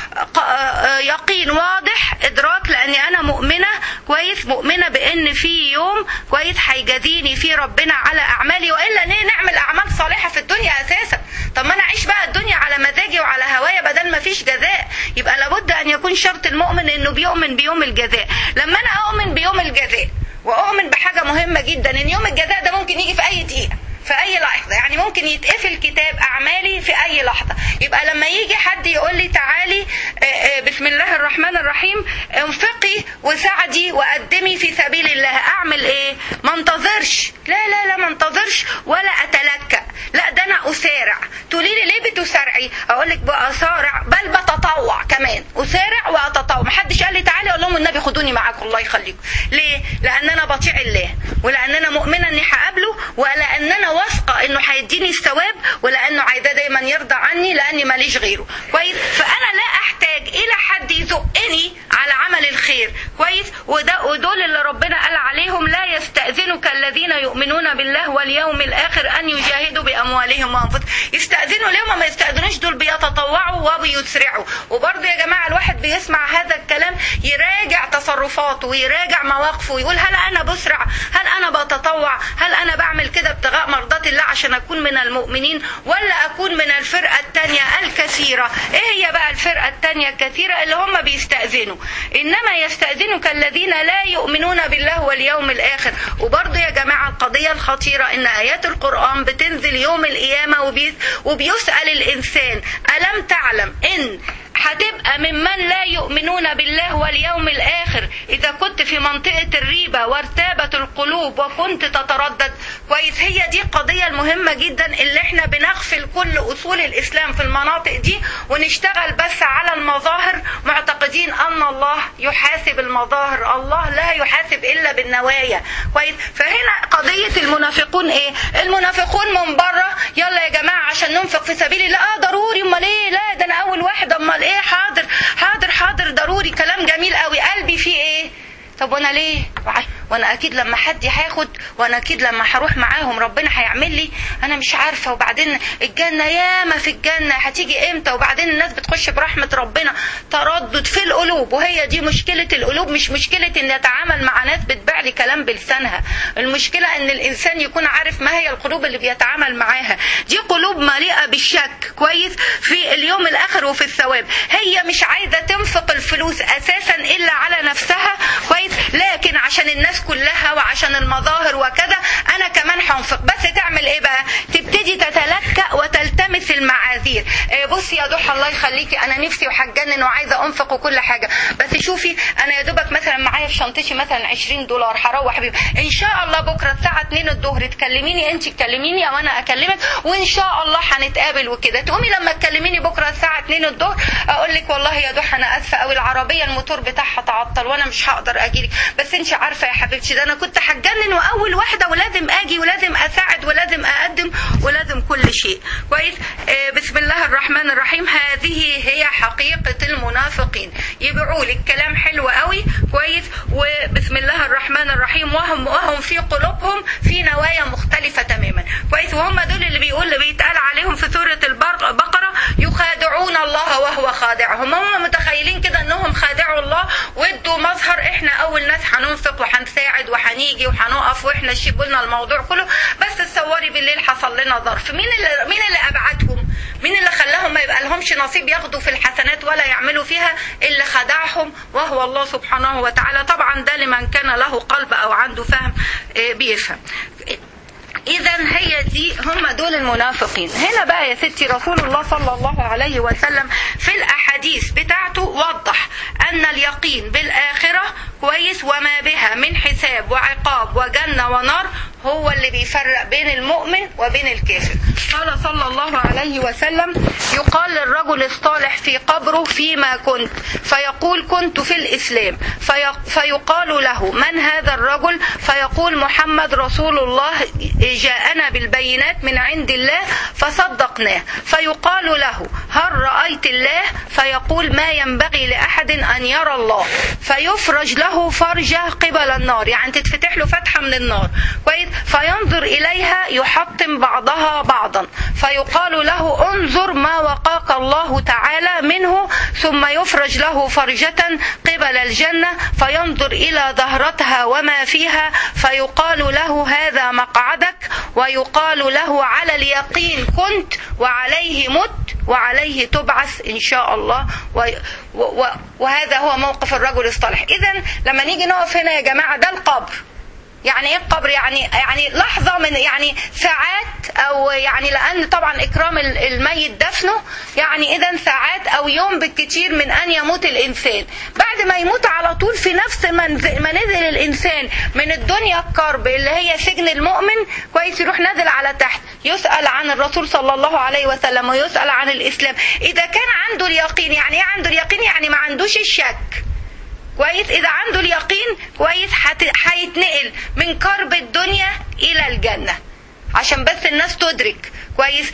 يقين واضح ادراك لاني انا مؤمنه كويس مؤمنه بان في يوم كويس هيجازيني فيه ربنا على اعمالي والا ليه نعمل اعمال صالحه في الدنيا اساسا طب ما انا اعيش بقى الدنيا على مزاجي وعلى هوايا بدل ما فيش جزاء يبقى لابد ان يكون شرط المؤمن انه بيؤمن بيوم الجزاء لما انا اؤمن بيوم الجزاء واؤمن بحاجه مهمه جدا ان يوم الجزاء ده ممكن يجي في اي دقيقه في اي لحظه يعني ممكن يتقفل كتاب اعمالي في اي لحظه يبقى لما يجي حد يقول لي تعالي بسم الله الرحمن الرحيم انفقي وساعدي وقدمي في سبيل الله اعمل ايه ما انتظرش لا لا لا ما انتظرش ولا اتلكأ لا ده انا اسارع تقولي لي ليه بتسارعي اقول لك بأسارع بل بتطوع كمان اسارع واتطوع محدش قال لي تعالي اقول لهم النبي خدوني معاكم الله يخليكم ليه لان انا بطيع الله ولان انا مؤمنه اني هقابله ولان انا واثقه انه هيديني الثواب ولانه عايزاه دايما يرضى عني لاني ماليش غيره كويس فانا لا احتاج الى حد يزقني على عمل الخير كويس وده ودول اللي ربنا قال عليهم لا يستاذنك الذين يؤمنون بالله واليوم الاخر ان يجاهدوا باموالهم وانفسهم يستاذنوا ليه ما يستاذنوش دول بيتطوعوا وبيسرعوا وبرضه يا جماعه الواحد بيسمع هذا الكلام يراجع تصرفاته ويراجع مواقفه ويقول هل انا بسرع هل انا بتطوع هل انا بعمل كده ابتغاء مرضات الله عشان اكون من المؤمنين ولا اكون من الفرقه الثانيه الكثيره ايه هي بقى الفرقه الثانيه الكثيره اللي هم بيستاذنوا انما يستاذنك الذين لا يؤمنون بالله واليوم الاخر وبرضه يا جماعه القضيه الخطيره ان ايات القران بتنزل يوم القيامه وبي وبيسال الانسان الم تعلم ان هتبقى ممن لا يؤمنون بالله واليوم الآخر إذا كنت في منطقة الريبة وارتابت القلوب وكنت تتردد كويس هي دي القضية المهمة جدا اللي احنا بنغفل كل أصول الإسلام في المناطق دي ونشتغل بس على المظاهر معتقدين أن الله يحاسب المظاهر الله لا يحاسب إلا بالنوايا كويس فهنا قضية المنافقون إيه المنافقون من بره يلا يا جماعة عشان ننفق في سبيل الله آه ضروري أمال إيه لا ده أنا أول واحد أمال إيه حاضر حاضر حاضر ضروري كلام جميل قوي قلبي فيه إيه طب وانا ليه وانا اكيد لما حد هاخد وانا اكيد لما هروح معاهم ربنا هيعمل لي انا مش عارفه وبعدين الجنه ياما في الجنه هتيجي امتى وبعدين الناس بتخش برحمه ربنا تردد في القلوب وهي دي مشكله القلوب مش مشكله ان يتعامل مع ناس بتبيع لي كلام بلسانها المشكله ان الانسان يكون عارف ما هي القلوب اللي بيتعامل معاها دي قلوب مليئه بالشك كويس في اليوم الاخر وفي الثواب هي مش عايزه تنفق الفلوس اساسا الا على نفسها كويس لكن عشان الناس كلها وعشان المظاهر وكذا انا كمان هنفق بس تعمل ايه بقى تبتدي تتلكأ وتلتمس المعاذير إيه بصي يا ضحى الله يخليكي انا نفسي وهتجنن وعايزه انفق وكل حاجه بس شوفي انا يا دوبك مثلا معايا في شنطتي مثلا 20 دولار هروح بيهم ان شاء الله بكره الساعه 2 الظهر تكلميني انت تكلميني او انا اكلمك وان شاء الله هنتقابل وكده تقومي لما تكلميني بكره الساعه 2 الظهر اقول لك والله يا ضحى انا اسفه قوي العربيه الموتور بتاعها تعطل وانا مش هقدر اجيلك بس انت عارفه يا حبيبتي ده انا كنت هتجنن واول واحده ولازم اجي ولازم اساعد ولازم اقدم ولازم كل شيء كويس آه بسم الله الرحمن الرحيم هذه هي حقيقه المنافقين يبيعوا لك كلام حلو قوي كويس وبسم الله الرحمن الرحيم وهم وهم في قلوبهم في نوايا مختلفه تماما كويس وهم دول اللي بيقول اللي بيتقال عليهم في سوره البقره يخادعون الله وهو خادعهم هم متخيلين كده انهم كلهم خادعوا الله وادوا مظهر احنا اول ناس هننفق وهنساعد وهنيجي وهنقف واحنا شيبوا الموضوع كله بس تصوري بالليل حصل لنا ظرف مين اللي مين اللي ابعدهم مين اللي خلاهم ما يبقى لهمش نصيب ياخدوا في الحسنات ولا يعملوا فيها اللي خدعهم وهو الله سبحانه وتعالى طبعا ده لمن كان له قلب او عنده فهم بيفهم اذا هي دي هم دول المنافقين هنا بقى يا ستي رسول الله صلى الله عليه وسلم في الاحاديث بتاعته وضح ان اليقين بالاخره كويس وما بها من حساب وعقاب وجنه ونار هو اللي بيفرق بين المؤمن وبين الكافر قال صلى الله عليه وسلم يقال للرجل الصالح في قبره فيما كنت فيقول كنت في الإسلام في فيقال له من هذا الرجل فيقول محمد رسول الله جاءنا بالبينات من عند الله فصدقناه فيقال له هل رأيت الله فيقول ما ينبغي لأحد أن يرى الله فيفرج له فرجة قبل النار يعني تتفتح له فتحة من النار كويس فينظر إليها يحطم بعضها بعضا فيقال له انظر ما وقاك الله تعالى منه ثم يفرج له فرجة قبل الجنة فينظر إلى ظهرتها وما فيها فيقال له هذا مقعدك ويقال له على اليقين كنت وعليه مت وعليه تبعث إن شاء الله و و وهذا هو موقف الرجل الصالح إذا لما نيجي نقف هنا يا جماعة ده القبر يعني ايه القبر يعني يعني لحظه من يعني ساعات او يعني لان طبعا اكرام الميت دفنه يعني اذا ساعات او يوم بالكثير من ان يموت الانسان بعد ما يموت على طول في نفس ما نزل الانسان من الدنيا الكرب اللي هي سجن المؤمن كويس يروح نازل على تحت يسال عن الرسول صلى الله عليه وسلم ويسال عن الاسلام اذا كان عنده اليقين يعني ايه عنده اليقين يعني ما عندوش الشك كويس اذا عنده اليقين كويس هيتنقل من كرب الدنيا الى الجنه عشان بس الناس تدرك كويس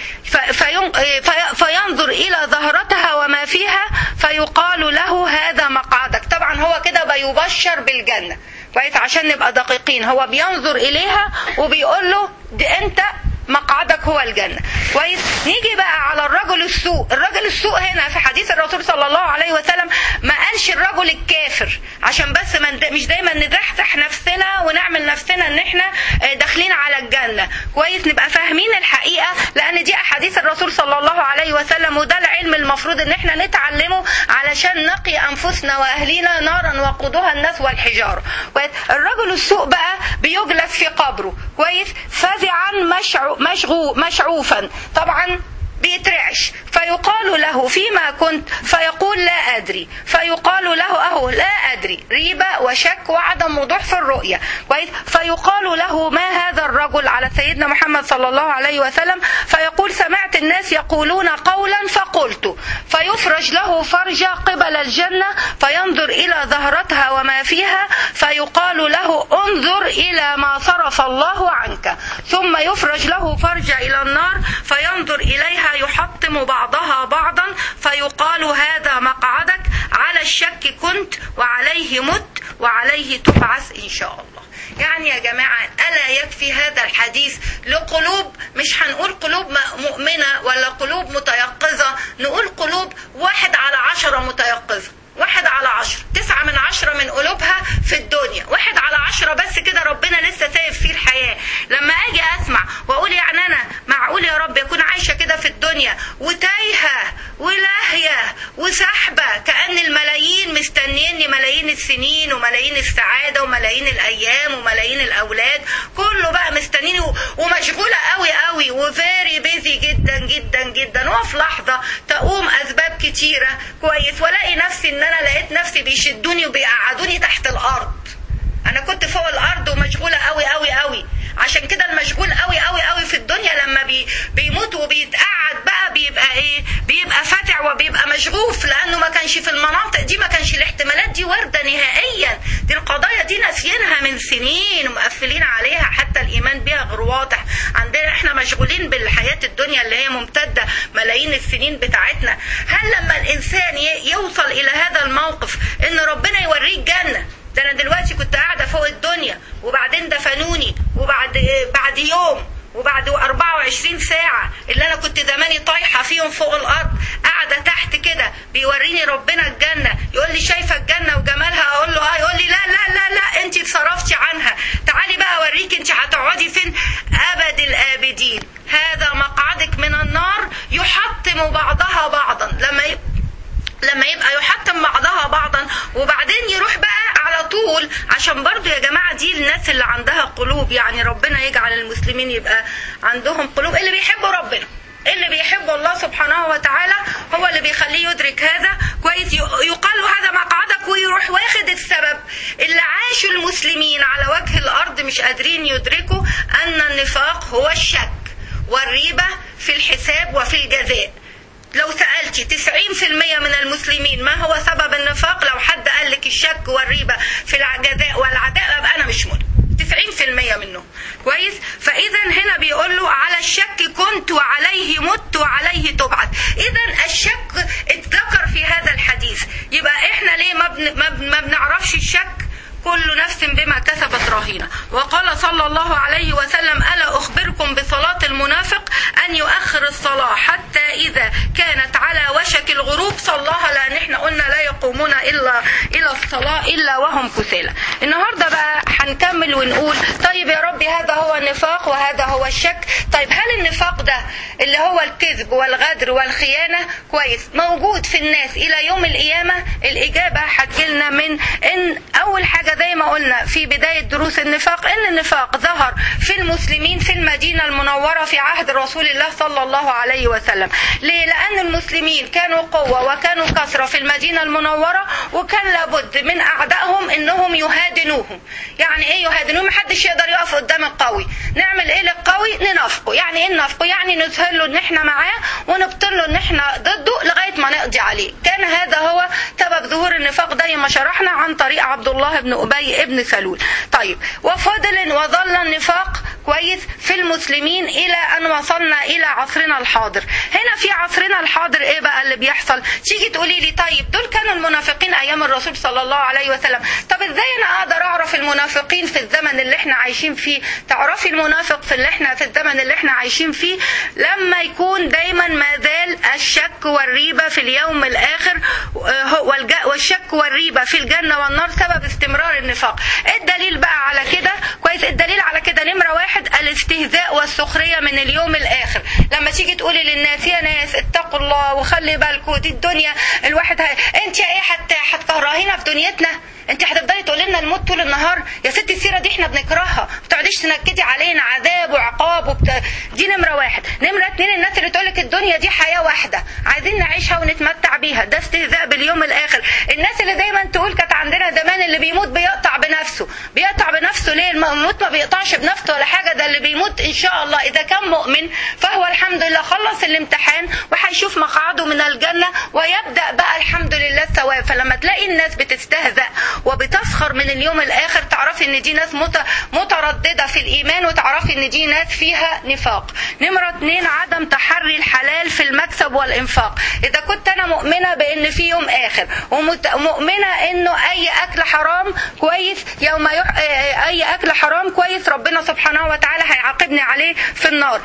فينظر الى ظهرتها وما فيها فيقال له هذا مقعدك طبعا هو كده بيبشر بالجنه كويس عشان نبقى دقيقين هو بينظر اليها وبيقول له دي انت مقعدك هو الجنة كويس نيجي بقى على الرجل السوء الرجل السوء هنا في حديث الرسول صلى الله عليه وسلم ما قالش الرجل الكافر عشان بس من مش دايما نزحزح نفسنا ونعمل نفسنا ان احنا داخلين على الجنة كويس نبقى فاهمين الحقيقة لان دي احاديث الرسول صلى الله عليه وسلم وده العلم المفروض ان احنا نتعلمه علشان نقي انفسنا واهلينا نارا وقودها الناس والحجارة كويس الرجل السوء بقى بيجلس في قبره كويس فزعا مشعو مشغو مشعوفا طبعا بيترعش فيقال له فيما كنت فيقول لا أدري فيقال له أهو لا أدري ريبة وشك وعدم وضوح في الرؤية كويس فيقال له ما هذا الرجل على سيدنا محمد صلى الله عليه وسلم فيقول سمعت الناس يقولون قولا فقلت فيفرج له فرجة قبل الجنة فينظر إلى ظهرتها وما فيها فيقال له انظر إلى ما صرف الله عنك ثم يفرج له فرجة إلى النار فينظر إليها يحطم بعضها بعضا فيقال هذا مقعدك على الشك كنت وعليه مت وعليه تبعث إن شاء الله يعني يا جماعة ألا يكفي هذا الحديث لقلوب مش هنقول قلوب مؤمنة ولا قلوب متيقظة نقول قلوب واحد على عشرة متيقظة واحد على عشرة تسعة من عشرة من قلوبها في الدنيا واحد على عشرة بس كده ربنا لسه سايب فيه الحياة لما أجي أسمع وأقول يعني أنا معقول يا رب يكون عايشة كده في الدنيا وتايهة ولاهية وسحبة كأن الملايين مستنيني ملايين السنين وملايين السعادة وملايين الأيام وملايين الأولاد كله بقى مستنيني ومشغولة قوي قوي وفيري بيزي جدا جدا جدا وفي لحظة تقوم أسباب كتيرة كويس ولاقي نفسي إن أنا لقيت نفسي بيشدوني وبيقعدوني تحت الأرض أنا كنت فوق الأرض ومشغولة قوي قوي قوي عشان كده المشغول قوي قوي قوي في الدنيا لما بي بيموت وبيتقعد بقى بيبقى ايه بيبقى فاتع وبيبقى مشغوف لانه ما كانش في المناطق دي ما كانش الاحتمالات دي وارده نهائيا دي القضايا دي ناسيينها من سنين ومقفلين عليها حتى الايمان بها غير واضح عندنا احنا مشغولين بالحياه الدنيا اللي هي ممتده ملايين السنين بتاعتنا هل لما الانسان يوصل الى هذا الموقف ان ربنا يوريه الجنه ده انا دلوقتي كنت قاعده فوق الدنيا وبعدين دفنوني وبعد بعد يوم وبعد 24 ساعة اللي أنا كنت زماني طايحة فيهم فوق الأرض قاعدة تحت كده بيوريني ربنا الجنة يقول لي شايفة الجنة وجمالها أقول له آه يقول لي لا لا لا لا أنت اتصرفتي عنها تعالي بقى أوريك أنت هتقعدي فين أبد الآبدين هذا مقعدك من النار يحطم بعضها بعضا لما يبقى لما يبقى يحطم بعضها بعضا وبعدين يروح بقى على طول عشان برضو يا جماعة دي الناس اللي عندها قلوب يعني ربنا يجعل المسلمين يبقى عندهم قلوب اللي بيحبوا ربنا اللي بيحب الله سبحانه وتعالى هو اللي بيخليه يدرك هذا كويس يقال له هذا مقعدك ويروح واخد السبب اللي عاشوا المسلمين على وجه الارض مش قادرين يدركوا ان النفاق هو الشك والريبة في الحساب وفي الجزاء لو سألتي 90% من المسلمين ما هو سبب النفاق لو حد قال لك الشك والريبة في الجزاء والعداء يبقى أنا مش مؤمن 90% منهم كويس فإذا هنا بيقول له على الشك كنت وعليه مت وعليه تبعث إذا الشك اتذكر في هذا الحديث يبقى إحنا ليه ما, بن ما, بن ما بنعرفش الشك كل نفس بما كسبت رهينة وقال صلى الله عليه وسلم ألا أخبركم بصلاة المنافق أن يؤخر الصلاة حتى إذا كانت على وشك الغروب صلاها لأن احنا قلنا لا يقومون إلا إلى الصلاة إلا وهم كسالى النهاردة بقى هنكمل ونقول طيب يا ربي هذا هو النفاق وهذا هو الشك طيب هل النفاق ده اللي هو الكذب والغدر والخيانة كويس موجود في الناس إلى يوم القيامة الإجابة هتجيلنا من إن أول حاجة زي ما قلنا في بداية دروس النفاق ان النفاق ظهر في المسلمين في المدينة المنورة في عهد رسول الله صلى الله عليه وسلم ليه لان المسلمين كانوا قوة وكانوا كثرة في المدينة المنورة وكان لابد من اعدائهم انهم يهادنوهم يعني ايه يهادنوهم محدش يقدر يقف قدام القوي نعمل ايه للقوي ننافقه يعني ايه ننافقه يعني نظهر له ان احنا معاه ونبطل له ان احنا ضده لغاية ما نقضي عليه كان هذا هو سبب ظهور النفاق زي ما شرحنا عن طريق عبد الله بن أبي ابن سلول طيب وفضل وظل النفاق كويس في المسلمين إلى أن وصلنا إلى عصرنا الحاضر هنا في عصرنا الحاضر إيه بقى اللي بيحصل تيجي تقولي لي طيب دول كانوا المنافقين أيام الرسول صلى الله عليه وسلم طب إزاي أنا أقدر أعرف المنافقين في الزمن اللي إحنا عايشين فيه تعرفي المنافق في اللي إحنا في الزمن اللي إحنا عايشين فيه لما يكون دايما ما زال الشك والريبة في اليوم الآخر والشك والريبة في الجنة والنار سبب استمرار النفاق الدليل بقى على كده كويس الدليل على كده نمرة واحد الاستهزاء والسخرية من اليوم الآخر لما تيجي تقولي للناس يا ناس اتقوا الله وخلي بالكم دي الدنيا الواحد هاي انت يا ايه حتى هتكرهينا في دنيتنا انت هتفضلي تقولي لنا الموت طول النهار يا ست السيره دي احنا بنكرهها ما تقعديش تنكدي علينا عذاب وعقاب وبت... دي نمره واحد نمره اتنين الناس اللي تقولك الدنيا دي حياه واحده عايزين نعيشها ونتمتع بيها ده استهزاء باليوم الاخر الناس اللي دايما تقول كانت عندنا زمان اللي بيموت بيقطع بنفسه بيقطع بنفسه ليه الموت ما بيقطعش بنفسه ولا حاجه ده اللي بيموت ان شاء الله اذا كان مؤمن فهو الحمد لله خلص الامتحان وهيشوف مقعده من الجنه ويبدا بقى الحمد لله الثواب فلما تلاقي الناس بتستهزأ وبتسخر من اليوم الاخر تعرفي ان دي ناس متردده في الايمان وتعرفي ان دي ناس فيها نفاق نمره اتنين عدم تحري الحلال في المكسب والانفاق اذا كنت انا مؤمنه بان في يوم اخر ومؤمنه انه اي اكل حرام كويس يوم يح... اي اكل حرام كويس ربنا سبحانه وتعالى هيعاقبني عليه في النار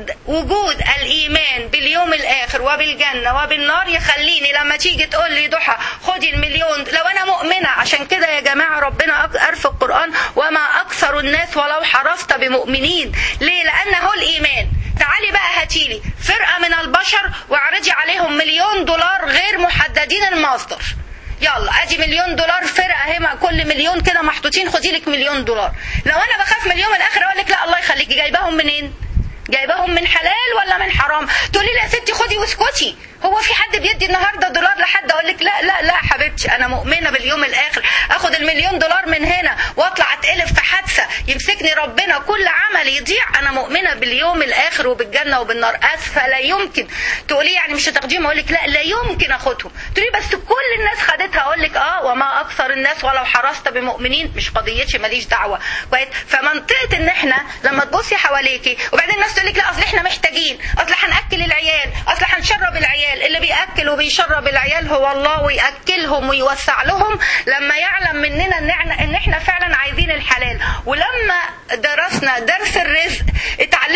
وجود الايمان باليوم الاخر وبالجنه وبالنار يخليني لما تيجي تقول لي ضحى خدي المليون لو انا مؤمنه عشان كده يا جماعه ربنا قال في القران وما اكثر الناس ولو حرصت بمؤمنين ليه لانه الايمان تعالي بقى هاتيلي فرقه من البشر واعرضي عليهم مليون دولار غير محددين المصدر يلا ادي مليون دولار فرقه هما كل مليون كده محطوطين خدي لك مليون دولار لو انا بخاف من اليوم الاخر اقول لك لا الله يخليكي جايباهم منين جايباهم من حلال ولا من حرام تقولي لي يا ستي خدي واسكتي هو في حد بيدي النهارده دولار لحد اقول لك لا لا لا حبيبتي انا مؤمنه باليوم الاخر اخد المليون دولار من هنا واطلع اتقلب في حادثه يمسكني ربنا كل عمل يضيع انا مؤمنه باليوم الاخر وبالجنه وبالنار اسفه لا يمكن تقولي يعني مش هتاخديهم اقول لك لا لا يمكن اخدهم تقولي بس كل الناس خدتها اقول لك اه وما اكثر الناس ولو حرصت بمؤمنين مش قضيتي ماليش دعوه كويس فمنطقه ان احنا لما تبصي حواليكي وبعدين الناس تقول لك لا اصل احنا محتاجين اصل هناكل العيال اصل هنشرب العيال اللي بياكل وبيشرب العيال هو الله وياكلهم ويوسع لهم لما يعلم مننا ان احنا ان احنا فعلا عايزين الحلال ولما درسنا درس الرزق اتعلمنا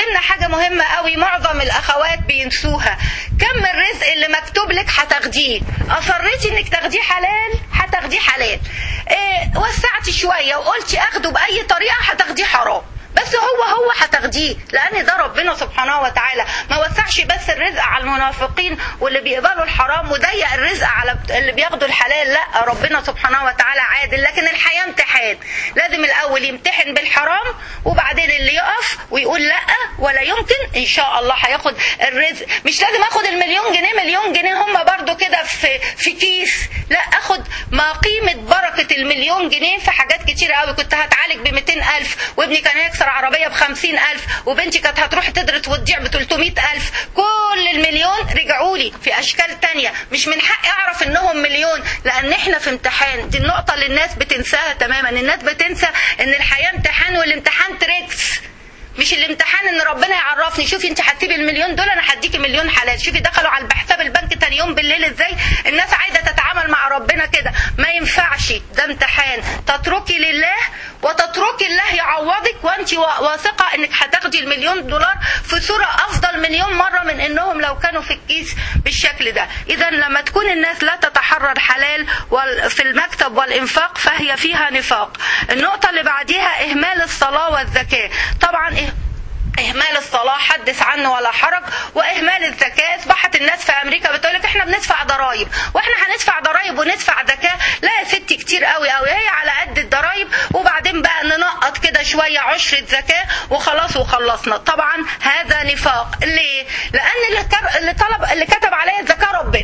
علمنا حاجة مهمة قوي معظم الأخوات بينسوها كم الرزق اللي مكتوب لك هتاخديه أصريتي إنك تاخديه حلال هتاخديه حلال إيه وسعتي شوية وقلتي أخده بأي طريقة هتاخديه حرام بس هو هو هتاخديه لان ده ربنا سبحانه وتعالى ما وسعش بس الرزق على المنافقين واللي بيقبلوا الحرام وضيق الرزق على اللي بياخدوا الحلال لا ربنا سبحانه وتعالى عادل لكن الحياه امتحان لازم الاول يمتحن بالحرام وبعدين اللي يقف ويقول لا ولا يمكن ان شاء الله هياخد الرزق مش لازم اخد المليون جنيه مليون جنيه هم برضو كده في في كيس لا اخد ما قيمه بركه المليون جنيه في حاجات كتير قوي كنت هتعالج ب 200000 وابني كان هيكسر عربية بخمسين ألف وبنتي كانت هتروح تدرس وتضيع بتلتمية ألف كل المليون رجعوا لي في أشكال تانية مش من حقي أعرف إنهم مليون لأن إحنا في امتحان دي النقطة اللي الناس بتنساها تماما الناس بتنسى إن الحياة امتحان والامتحان تريكس مش الامتحان ان ربنا يعرفني شوفي انت هتسيبي المليون دول انا هديكي مليون حلال شوفي دخلوا على حساب البنك تاني يوم بالليل ازاي الناس عايزه تتعامل مع ربنا كده ما ينفعش ده امتحان تتركي لله وتتركي الله يعوضك وانت واثقه انك هتاخدي المليون دولار في صوره افضل مليون مره من انهم لو كانوا في الكيس بالشكل ده اذا لما تكون الناس لا تتحرر حلال في المكتب والانفاق فهي فيها نفاق النقطه اللي بعديها اهمال الصلاه والزكاه طبعا إيه اهمال الصلاه حدث عنه ولا حرج واهمال الزكاه اصبحت الناس في امريكا بتقول لك احنا بندفع ضرائب واحنا هندفع ضرائب وندفع زكاه لا يا ستي كتير قوي قوي هي على قد الضرائب وبعدين بقى ننقط كده شويه عشره زكاه وخلاص وخلصنا طبعا هذا نفاق ليه لان اللي طلب اللي كتب عليا الزكاه ربنا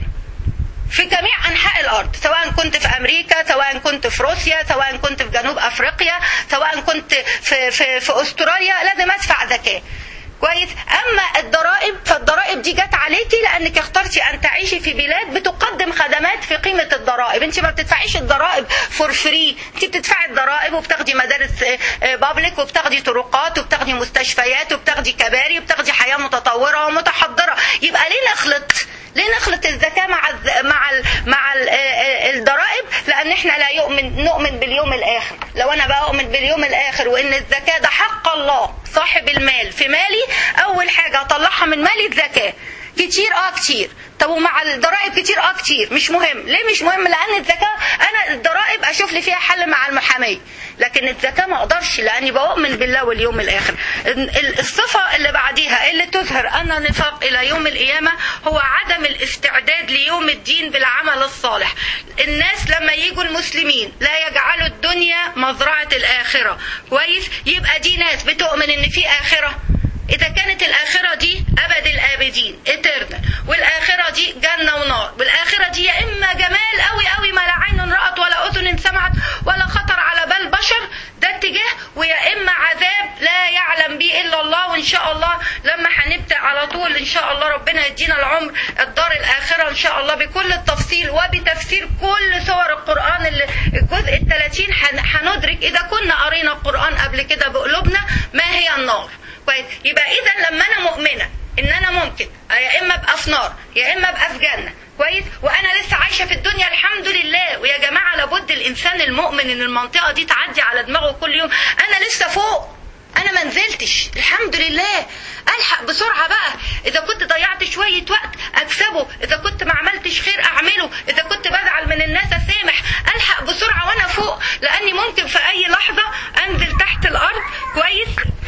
في جميع انحاء الارض سواء كنت في امريكا سواء كنت في روسيا سواء كنت في جنوب افريقيا سواء كنت في في في استراليا لازم ادفع زكاه كويس اما الضرائب فالضرائب دي جت عليكي لانك اخترتي ان تعيشي في بلاد بتقدم خدمات في قيمه الضرائب انت ما بتدفعيش الضرائب فور فري انت بتدفعي الضرائب وبتاخدي مدارس بابليك وبتاخدي طرقات وبتاخدي مستشفيات وبتاخدي كباري وبتاخدي حياه متطوره ومتحضره يبقى ليه نخلط ليه نخلط الزكاة مع ال مع ال مع ال الضرائب؟ لأن احنا لا يؤمن نؤمن باليوم الآخر، لو أنا بقى أؤمن باليوم الآخر وإن الزكاة ده حق الله صاحب المال في مالي أول حاجة أطلعها من مالي الزكاة. كتير اه كتير طب ومع الضرائب كتير اه كتير مش مهم ليه مش مهم لان الزكاه انا الضرائب اشوف لي فيها حل مع المحاميه لكن الزكاه ما اقدرش لاني بؤمن بالله واليوم الاخر الصفه اللي بعديها اللي تظهر ان نفاق الى يوم القيامه هو عدم الاستعداد ليوم الدين بالعمل الصالح الناس لما يجوا المسلمين لا يجعلوا الدنيا مزرعه الاخره كويس يبقى دي ناس بتؤمن ان في اخره إذا كانت الآخرة دي أبد الآبدين eternal والآخرة دي جنة ونار والآخرة دي يا إما جمال قوي قوي ما لا عين رأت ولا أذن سمعت ولا خطر على بال بشر ده اتجاه ويا إما عذاب لا يعلم به إلا الله وإن شاء الله لما هنبدأ على طول إن شاء الله ربنا يدينا العمر الدار الآخرة إن شاء الله بكل التفصيل وبتفسير كل سور القرآن اللي الجزء الثلاثين هندرك إذا كنا قرينا القرآن قبل كده بقلوبنا ما هي النار كويس يبقى اذا لما انا مؤمنه ان انا ممكن يا اما ابقى في نار يا اما ابقى في جنه كويس وانا لسه عايشه في الدنيا الحمد لله ويا جماعه لابد الانسان المؤمن ان المنطقه دي تعدي على دماغه كل يوم انا لسه فوق انا ما نزلتش الحمد لله الحق بسرعه بقى اذا كنت ضيعت شويه وقت اكسبه اذا كنت ما عملتش خير اعمله اذا كنت بزعل من الناس اسامح الحق بسرعه وانا فوق لاني ممكن في اي لحظه انزل تحت الارض كويس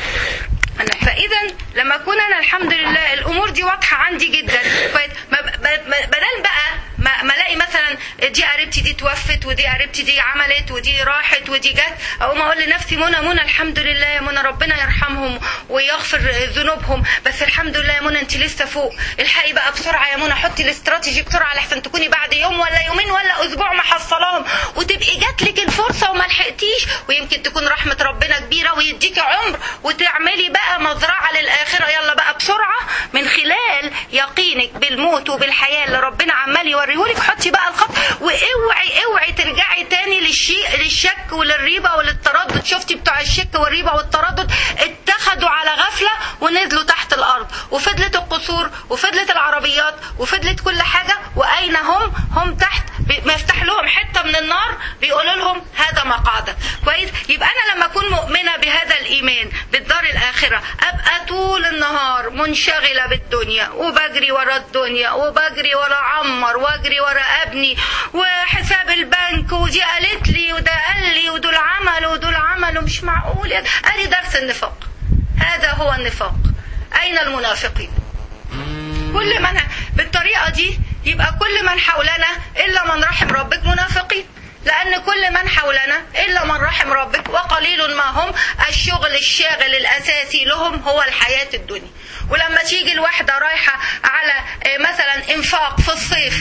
فاذا لما اكون انا الحمد لله الامور دي واضحه عندي جدا كويس بدل بقى ما ما الاقي مثلا دي قريبتي دي توفت ودي قريبتي دي عملت ودي راحت ودي جت اقوم اقول لنفسي منى منى الحمد لله يا منى ربنا يرحمهم ويغفر ذنوبهم بس الحمد لله يا منى انت لسه فوق الحقي بقى بسرعه يا منى حطي الاستراتيجي بسرعه لحسن تكوني بعد يوم ولا يومين ولا اسبوع محصلاهم وتبقي جات لك الفرصه وما لحقتيش ويمكن تكون رحمه ربنا كبيره ويديكي عمر وتعملي بقى مزرعه للاخره يلا بقى بسرعه من خلال يقينك بالموت وبالحياه اللي ربنا عمال يوريهولك حطي بقى الخط واوعي اوعي ترجعي تاني للشيء للشك وللريبه وللتردد شفتي بتوع الشك والريبه والتردد اتخذوا على غفله ونزلوا تحت الارض وفضلت القصور وفضلت العربيات وفضلت كل حاجه واين هم هم تحت ما يفتح لهم حته من النار بيقولوا لهم هذا مقعدك كويس يبقى انا لما اكون مؤمنه بهذا الايمان بالدار الاخره ابقى طول النهار منشغله بالدنيا وبجري ورا الدنيا وبجري ورا عمر واجري ورا ابني وحساب البنك ودي قالت لي وده قال لي ودول عملوا ودول عملوا مش معقول ادي درس النفاق هذا هو النفاق اين المنافقين كل من بالطريقه دي يبقى كل من حولنا الا من رحم ربك منافقين لأن كل من حولنا إلا من رحم ربك وقليل ما هم الشغل الشاغل الأساسي لهم هو الحياة الدنيا ولما تيجي الواحدة رايحة على مثلا إنفاق في الصيف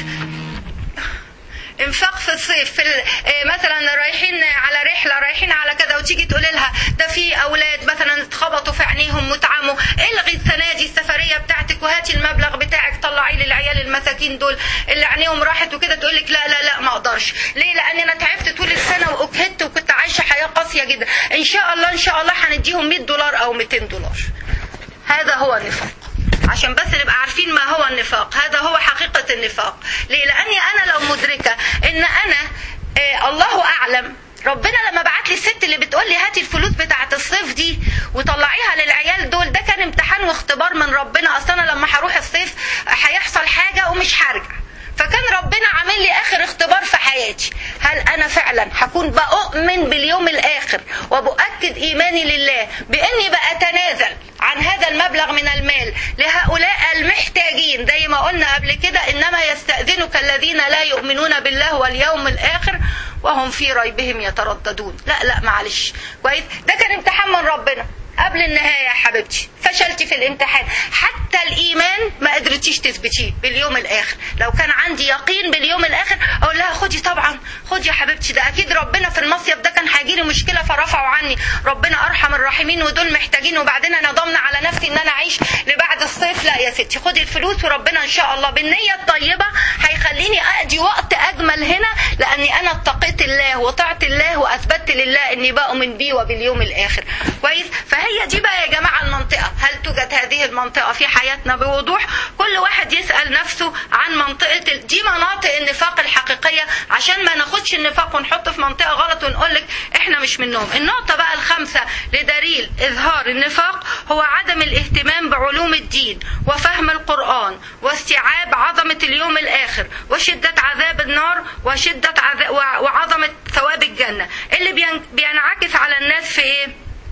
انفاق في الصيف في مثلا رايحين على رحله رايحين على كذا وتيجي تقول لها ده في اولاد مثلا اتخبطوا في عينيهم واتعموا الغي السنه دي السفريه بتاعتك وهاتي المبلغ بتاعك طلعي لي العيال المساكين دول اللي عينيهم راحت وكده تقول لك لا لا لا ما اقدرش ليه لان انا تعبت طول السنه واجهدت وكنت عايشه حياه قاسيه جدا ان شاء الله ان شاء الله هنديهم 100 دولار او 200 دولار هذا هو النفاق عشان بس نبقى عارفين ما هو النفاق هذا هو حقيقة النفاق ليه لأني أنا لو مدركة إن أنا آه الله أعلم ربنا لما بعت لي الست اللي بتقول لي هاتي الفلوس بتاعت الصيف دي وطلعيها للعيال دول ده كان امتحان واختبار من ربنا اصل انا لما هروح الصيف هيحصل حاجه ومش هرجع فكان ربنا عامل لي اخر اختبار في حياتي هل انا فعلا هكون بؤمن باليوم الاخر وبؤكد ايماني لله باني بأتنازل عن هذا المبلغ من المال لهؤلاء المحتاجين زي ما قلنا قبل كده انما يستأذنك الذين لا يؤمنون بالله واليوم الاخر وهم في ريبهم يترددون لا لا معلش كويس ده كان امتحان من ربنا قبل النهايه يا حبيبتي فشلتي في الامتحان حتى الايمان ما قدرتيش تثبتيه باليوم الاخر لو كان عندي يقين باليوم الاخر اقول لها خدي طبعا خدي يا حبيبتي ده اكيد ربنا في المصيف ده كان هيجيلي مشكله فرفعوا عني ربنا ارحم الراحمين ودول محتاجين وبعدين انا ضامنه على نفسي ان انا اعيش لبعد الصيف لا يا ستي خدي الفلوس وربنا ان شاء الله بالنيه الطيبه هيخليني اقضي وقت اجمل هنا لاني انا اتقيت الله وطعت الله واثبتت لله اني بؤمن بيه وباليوم الاخر كويس فهي دي بقى يا جماعه المنطقه هل توجد هذه المنطقه في حياتنا بوضوح كل واحد يسال نفسه عن منطقه دي مناطق النفاق الحقيقيه عشان ما ناخدش النفاق ونحطه في منطقه غلط ونقول لك احنا مش منهم النقطه بقى الخامسه لدليل اظهار النفاق هو عدم الاهتمام بعلوم الدين وفهم القران واستيعاب عظمه اليوم الاخر وشده عذاب النار وشده عذاب وعظمه ثواب الجنه اللي بينعكس على الناس في ايه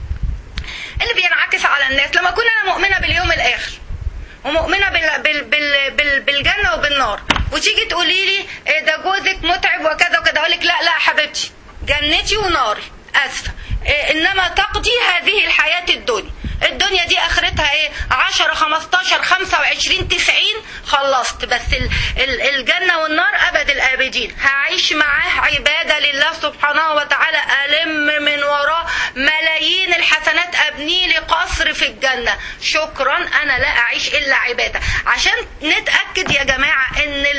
اللي بينعكس على الناس لما اكون انا مؤمنه باليوم الاخر ومؤمنه بال بال بال بال بالجنه وبالنار وتيجي تقولي لي إيه ده جوزك متعب وكذا وكذا اقول لك لا لا حبيبتي جنتي وناري اسفه إيه انما تقضي هذه الحياه الدنيا الدنيا دي اخرتها ايه 10 15 25 90 خلصت بس ال ال الجنة والنار ابد الابدين هعيش معاه عبادة لله سبحانه وتعالى الم من وراه ملايين الحسنات ابني لي قصر في الجنة شكرا انا لا اعيش الا عبادة عشان نتأكد يا جماعة ان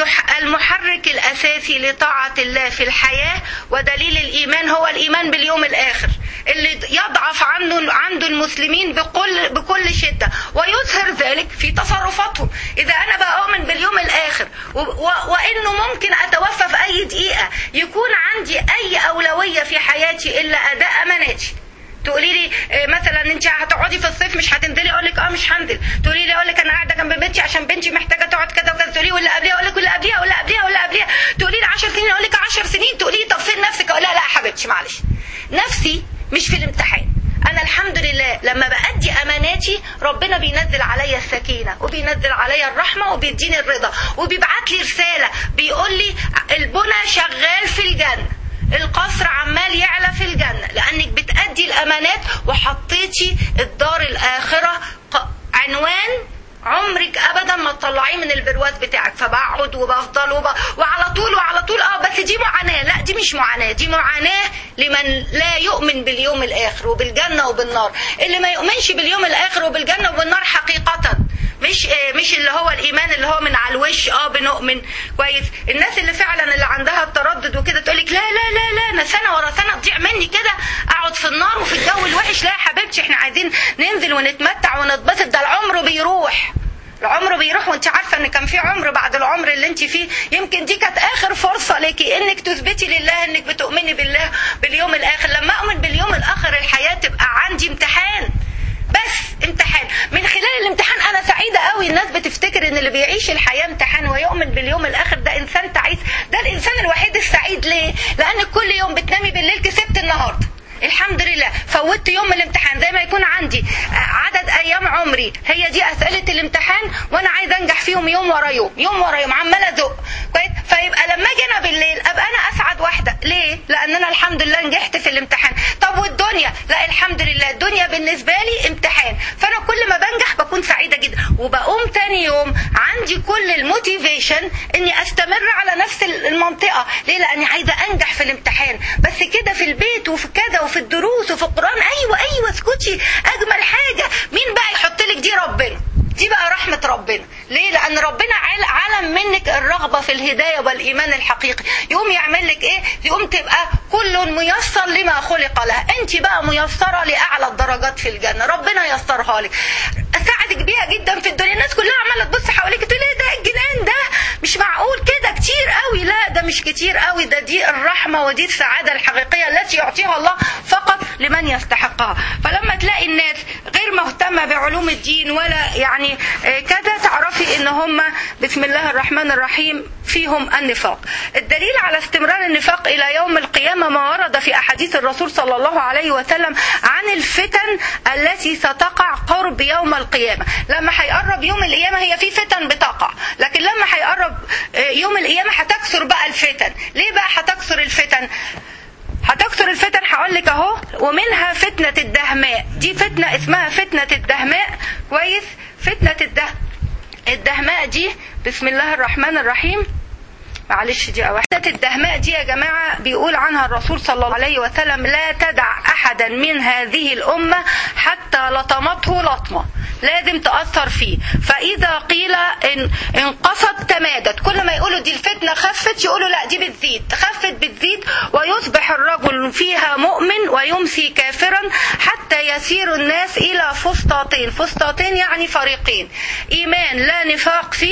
المحرك الاساسي لطاعة الله في الحياة ودليل الايمان هو الايمان باليوم الاخر اللي يضعف عنده عنده المسلمين بكل بكل شده ويظهر ذلك في تصرفاتهم اذا انا بؤمن باليوم الاخر و و وانه ممكن اتوفى في اي دقيقه يكون عندي اي اولويه في حياتي الا اداء اماناتي تقولي لي مثلا انت هتقعدي في الصيف مش هتنزلي اقول لك اه مش هنزل تقولي لي اقول لك انا قاعده جنب بنتي عشان بنتي محتاجه تقعد كذا وكذا تقولي واللي قبليها اقول لك واللي قبليها واللي قبليها واللي قبليها تقولي لي 10 سنين اقول لك 10 سنين تقولي لي طب فين نفسك اقول لا لا حبيبتي معلش نفسي مش في الامتحان انا الحمد لله لما بأدي اماناتي ربنا بينزل عليا السكينه وبينزل عليا الرحمه وبيديني الرضا وبيبعت لي رساله بيقول لي البنى شغال في الجنه القصر عمال يعلى في الجنه لانك بتأدي الامانات وحطيتي الدار الاخره عنوان عمرك ابدا ما تطلعيه من البرواز بتاعك فبقعد وبفضل وب... وعلى طول وعلى طول اه بس دي معاناه لا دي مش معاناه دي معاناه لمن لا يؤمن باليوم الاخر وبالجنه وبالنار اللي ما يؤمنش باليوم الاخر وبالجنه وبالنار حقيقه مش مش اللي هو الايمان اللي هو من على الوش اه بنؤمن كويس الناس اللي فعلا اللي عندها التردد وكده تقول لك لا لا لا لا انا سنه ورا سنه تضيع مني كده اقعد في النار وفي الجو الوحش لا يا حبيبتي احنا عايزين ننزل ونتمتع ونتبسط ده العمر بيروح العمر بيروح وانت عارفه ان كان في عمر بعد العمر اللي انت فيه يمكن دي كانت اخر فرصه ليكي انك تثبتي لله انك بتؤمني بالله باليوم الاخر لما اؤمن باليوم الاخر الحياه تبقى عندي امتحان بس امتحان من خلال الامتحان انا سعيده قوي الناس بتفتكر ان اللي بيعيش الحياه امتحان ويؤمن باليوم الاخر ده انسان تعيس ده الانسان الوحيد السعيد ليه لان كل يوم بتنامي بالليل كسبت النهارده الحمد لله فوتت يوم من الامتحان زي ما يكون عندي عدد ايام عمري هي دي اسئله الامتحان وانا عايزه انجح فيهم يوم ورا يوم يوم ورا يوم عماله ازق كويس فيبقى لما اجي انا بالليل ابقى انا اسعد واحده ليه لان انا الحمد لله نجحت في الامتحان طب والدنيا لا الحمد لله الدنيا بالنسبه لي امتحان فانا كل ما بنجح بكون سعيده جدا وبقوم تاني يوم عندي كل الموتيفيشن اني استمر على نفس المنطقه ليه لاني عايزه انجح في الامتحان بس كده في البيت وفي كذا وفي الدروس وفي القران ايوه ايوه اسكتي اجمل حاجه مين بقى يحط لك دي ربنا دي بقى رحمة ربنا ليه لأن ربنا علم منك الرغبة في الهداية والإيمان الحقيقي يقوم يعمل لك إيه يقوم تبقى كل ميسر لما خلق له أنت بقى ميسرة لأعلى الدرجات في الجنة ربنا يسرها لك أساعدك بيها جدا في الدنيا الناس كلها عمالة تبص حواليك تقول إيه ده الجنان ده مش معقول كده كتير قوي لا ده مش كتير قوي ده دي الرحمة ودي السعادة الحقيقية التي يعطيها الله فقط لمن يستحقها فلما تلاقي الناس غير مهتمة بعلوم الدين ولا يعني كذا تعرفي ان هم بسم الله الرحمن الرحيم فيهم النفاق الدليل على استمرار النفاق الى يوم القيامه ما ورد في احاديث الرسول صلى الله عليه وسلم عن الفتن التي ستقع قرب يوم القيامه لما هيقرب يوم القيامه هي في فتن بتقع لكن لما هيقرب يوم القيامه هتكثر بقى الفتن ليه بقى هتكثر الفتن هتكثر الفتن هقول لك اهو ومنها فتنه الدهماء دي فتنه اسمها فتنه الدهماء كويس فتنه الده الدهماء دي بسم الله الرحمن الرحيم معلش دي أول فتنة الدهماء دي يا جماعة بيقول عنها الرسول صلى الله عليه وسلم لا تدع أحدا من هذه الأمة حتى لطمته لطمة لازم تأثر فيه فإذا قيل إن انقصت تمادت كل ما يقولوا دي الفتنة خفت يقولوا لا دي بتزيد خفت بتزيد ويصبح الرجل فيها مؤمن ويمسي كافرا حتى يسير الناس إلى فسطاطين فسطاطين يعني فريقين إيمان لا نفاق فيه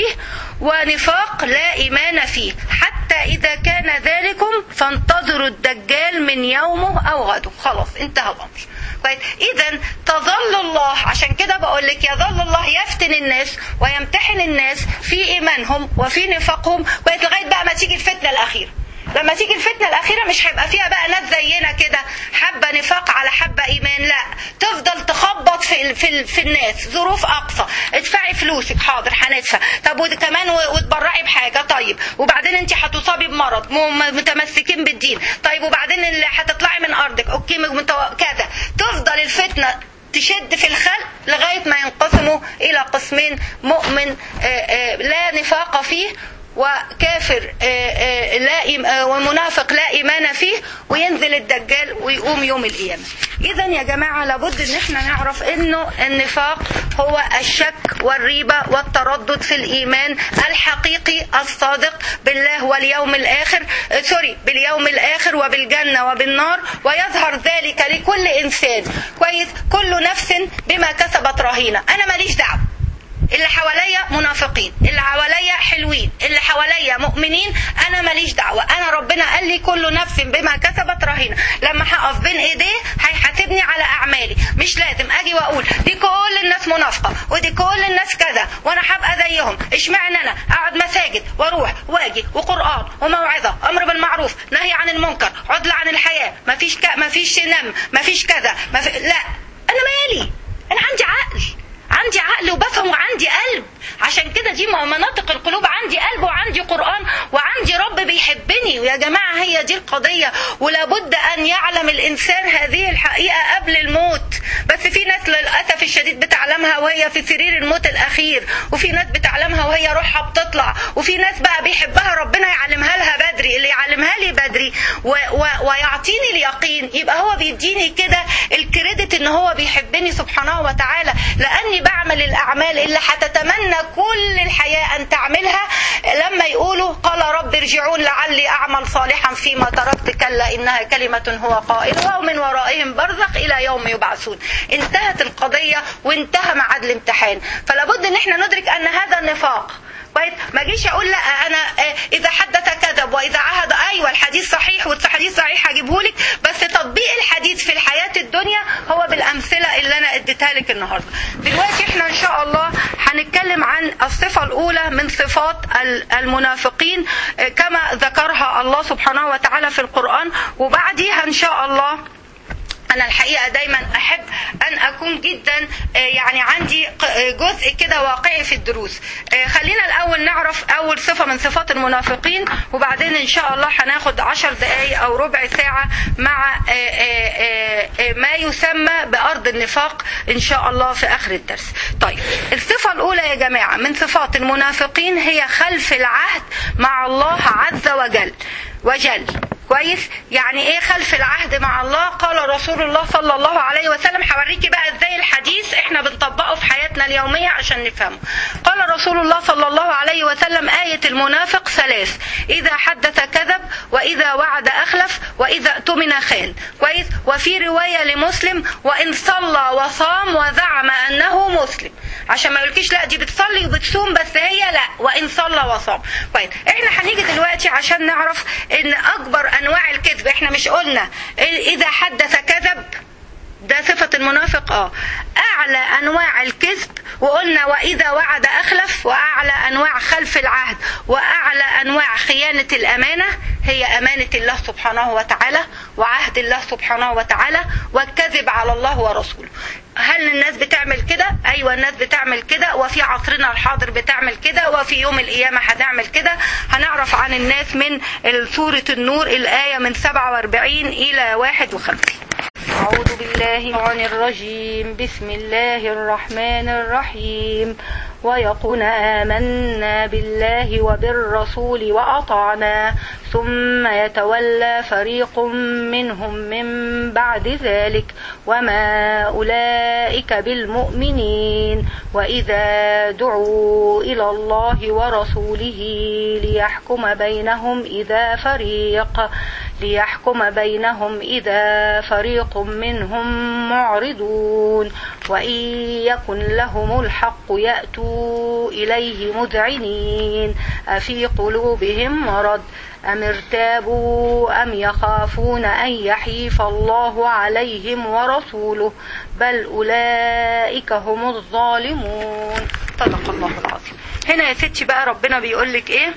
ونفاق لا إيمان فيه حتى إذا كان ذلكم فانتظروا الدجال من يومه أو غده خلاص انتهى الأمر كويس اذا تظل الله عشان كده بقول لك يظل الله يفتن الناس ويمتحن الناس في ايمانهم وفي نفاقهم كويس لغايه بقى ما تيجي الفتنه الاخيره لما تيجي الفتنة الأخيرة مش هيبقى فيها بقى ناس زينا كده حبة نفاق على حبة إيمان لا تفضل تخبط في, في, في الناس ظروف أقصى ادفعي فلوسك حاضر هندفع طب وكمان وتبرعي بحاجة طيب وبعدين أنت هتصابي بمرض متمسكين بالدين طيب وبعدين اللي هتطلعي من أرضك أوكي كذا تفضل الفتنة تشد في الخلق لغاية ما ينقسموا إلى قسمين مؤمن لا نفاق فيه وكافر لا ومنافق لا ايمان فيه وينزل الدجال ويقوم يوم القيامه اذا يا جماعه لابد ان احنا نعرف انه النفاق هو الشك والريبه والتردد في الايمان الحقيقي الصادق بالله واليوم الاخر سوري باليوم الاخر وبالجنه وبالنار ويظهر ذلك لكل انسان كويس كل نفس بما كسبت رهينه انا ماليش دعوه اللي حواليا منافقين اللي حواليا حلوين اللي حواليا مؤمنين انا ماليش دعوه انا ربنا قال لي كل نفس بما كسبت رهينه لما هقف بين ايديه هيحاسبني على اعمالي مش لازم اجي واقول دي كل الناس منافقه ودي كل الناس كذا وانا هبقى زيهم اشمعنى انا اقعد مساجد واروح واجي وقران وموعظه امر بالمعروف نهي عن المنكر عدل عن الحياه مفيش ك... مفيش نم مفيش كذا مفي... لا انا مالي انا عندي عقل عندي عقل وبفهم وعندي قلب عشان كده دي مناطق القلوب عندي قلب وعندي قرآن وعندي رب بيحبني ويا جماعة هي دي القضية ولابد أن يعلم الإنسان هذه الحقيقة قبل الموت بس في ناس للأسف الشديد بتعلمها وهي في سرير الموت الأخير وفي ناس بتعلمها وهي روحها بتطلع وفي ناس بقى بيحبها ربنا يعلمها لها بدري اللي يعلمها لي بدري و و ويعطيني اليقين يبقى هو بيديني كده الكريدت ان هو بيحبني سبحانه وتعالى لاني بعمل الاعمال اللي هتتمنى كل الحياه ان تعملها لما يقولوا قال رب ارجعون لعلي اعمل صالحا فيما تركت كلا انها كلمه هو قائلها ومن ورائهم برزخ الى يوم يبعثون انتهت القضيه وانتهى ميعاد الامتحان فلابد ان احنا ندرك ان هذا النفاق كويس ما اجيش اقول لا انا اذا حدث كذب واذا عهد ايوه الحديث صحيح والحديث صحيح هجيبه لك بس تطبيق الحديث في الحياه الدنيا هو بالامثله اللي انا اديتها اديتها لك النهارده دلوقتي احنا ان شاء الله هنتكلم عن الصفه الاولى من صفات المنافقين كما ذكرها الله سبحانه وتعالى في القران وبعديها ان شاء الله انا الحقيقه دايما احب ان اكون جدا يعني عندي جزء كده واقعي في الدروس خلينا الاول نعرف اول صفه من صفات المنافقين وبعدين ان شاء الله هناخد عشر دقائق او ربع ساعه مع ما يسمى بارض النفاق ان شاء الله في اخر الدرس طيب الصفه الاولى يا جماعه من صفات المنافقين هي خلف العهد مع الله عز وجل وجل كويس يعني ايه خلف العهد مع الله قال رسول الله صلى الله عليه وسلم هوريكي بقى ازاي الحديث احنا بنطبقه في حياتنا اليوميه عشان نفهمه قال رسول الله صلى الله عليه وسلم آية المنافق ثلاث إذا حدث كذب وإذا وعد أخلف وإذا اؤتمن خان كويس وفي رواية لمسلم وإن صلى وصام وزعم أنه مسلم عشان ما يقولكيش لا دي بتصلي وبتصوم بس هي لا وإن صلى وصام كويس احنا هنيجي دلوقتي عشان نعرف ان اكبر انواع الكذب احنا مش قلنا اذا حدث كذب ده صفة المنافق اه اعلى انواع الكذب وقلنا واذا وعد اخلف واعلى انواع خلف العهد واعلى انواع خيانة الامانة هي امانة الله سبحانه وتعالى وعهد الله سبحانه وتعالى والكذب على الله ورسوله هل الناس بتعمل كده ايوه الناس بتعمل كده وفي عصرنا الحاضر بتعمل كده وفي يوم القيامة هنعمل كده هنعرف عن الناس من سورة النور الآية من 47 إلى 51 أعوذ بالله عن الرجيم بسم الله الرحمن الرحيم ويقول آمنا بالله وبالرسول وأطعنا ثم يتولى فريق منهم من بعد ذلك وما أولئك بالمؤمنين وإذا دعوا إلى الله ورسوله ليحكم بينهم إذا فريق ليحكم بينهم إذا فريق منهم معرضون وإن يكن لهم الحق يأتوا إليه مذعنين أفي قلوبهم مرض أم ارتابوا أم يخافون أن يحيف الله عليهم ورسوله بل أولئك هم الظالمون صدق الله العظيم هنا يا ستي بقى ربنا بيقول لك ايه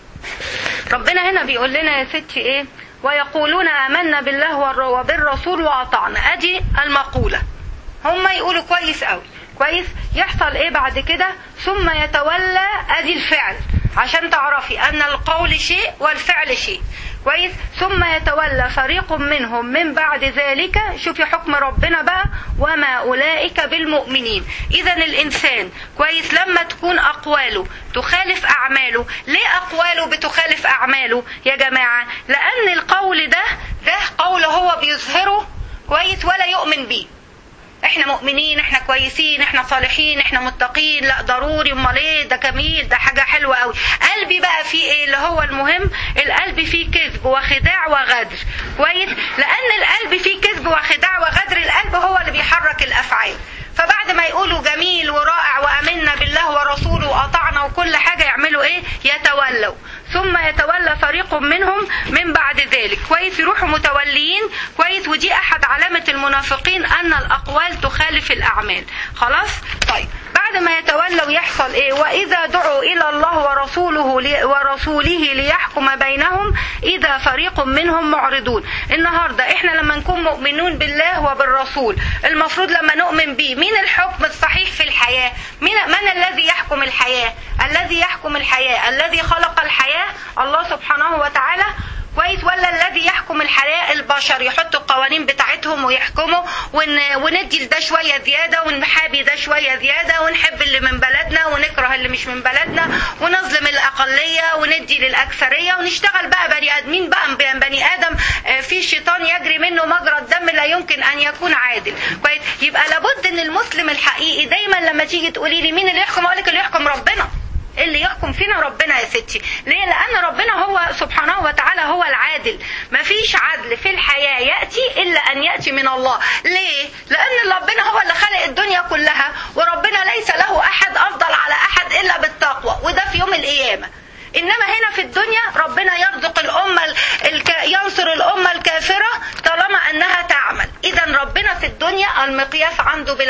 ربنا هنا بيقول لنا يا ستي ايه ويقولون آمنا بالله وبالرسول وأطعنا أدي المقولة هم يقولوا كويس قوي كويس يحصل ايه بعد كده ثم يتولى ادي الفعل عشان تعرفي ان القول شيء والفعل شيء كويس ثم يتولى فريق منهم من بعد ذلك شوفي حكم ربنا بقى وما اولئك بالمؤمنين اذا الانسان كويس لما تكون اقواله تخالف اعماله ليه اقواله بتخالف اعماله يا جماعه لان القول ده ده قول هو بيظهره كويس ولا يؤمن بيه احنا مؤمنين احنا كويسين احنا صالحين احنا متقين لا ضروري امال ايه ده جميل ده حاجه حلوه قوي قلبي بقى فيه ايه اللي هو المهم القلب فيه كذب وخداع وغدر كويس لان القلب فيه كذب وخداع وغدر القلب هو اللي بيحرك الافعال فبعد ما يقولوا جميل ورائع وامنا بالله ورسوله واطعنا وكل حاجه يعملوا ايه يتولوا ثم يتولى فريق منهم من بعد ذلك كويس يروحوا متوليين كويس ودي احد علامة المنافقين ان الاقوال تخالف الاعمال خلاص طيب بعد ما يتولوا يحصل ايه واذا دعوا الى الله ورسوله لي ورسوله ليحكم بينهم اذا فريق منهم معرضون النهارده احنا لما نكون مؤمنون بالله وبالرسول المفروض لما نؤمن به مين الحكم الصحيح في الحياه مين من الذي يحكم الحياه الذي يحكم الحياه الذي خلق الحياه الله سبحانه وتعالى كويس ولا الذي يحكم الحياة البشر يحطوا القوانين بتاعتهم ويحكموا ون... وندي ده شوية زيادة ونحابي ده شوية زيادة ونحب اللي من بلدنا ونكره اللي مش من بلدنا ونظلم الأقلية وندي للأكثرية ونشتغل بقى بني آدمين بقى بني آدم في شيطان يجري منه مجرى الدم لا يمكن أن يكون عادل كويس يبقى لابد أن المسلم الحقيقي دايما لما تيجي تقولي لي مين اللي يحكم أقول لك اللي يحكم ربنا اللي يحكم فينا ربنا يا ستي ليه لان ربنا هو سبحانه وتعالى هو العادل مفيش عدل في الحياة يأتي الا ان يأتي من الله ليه لان ربنا هو اللي خلق الدنيا كلها وربنا ليس له احد افضل على احد الا بالتقوى وده في يوم القيامة انما هنا في الدنيا ربنا يرزق الامه الك... ينصر الامه الكافره طالما انها تعمل اذا ربنا في الدنيا المقياس عنده بالعمل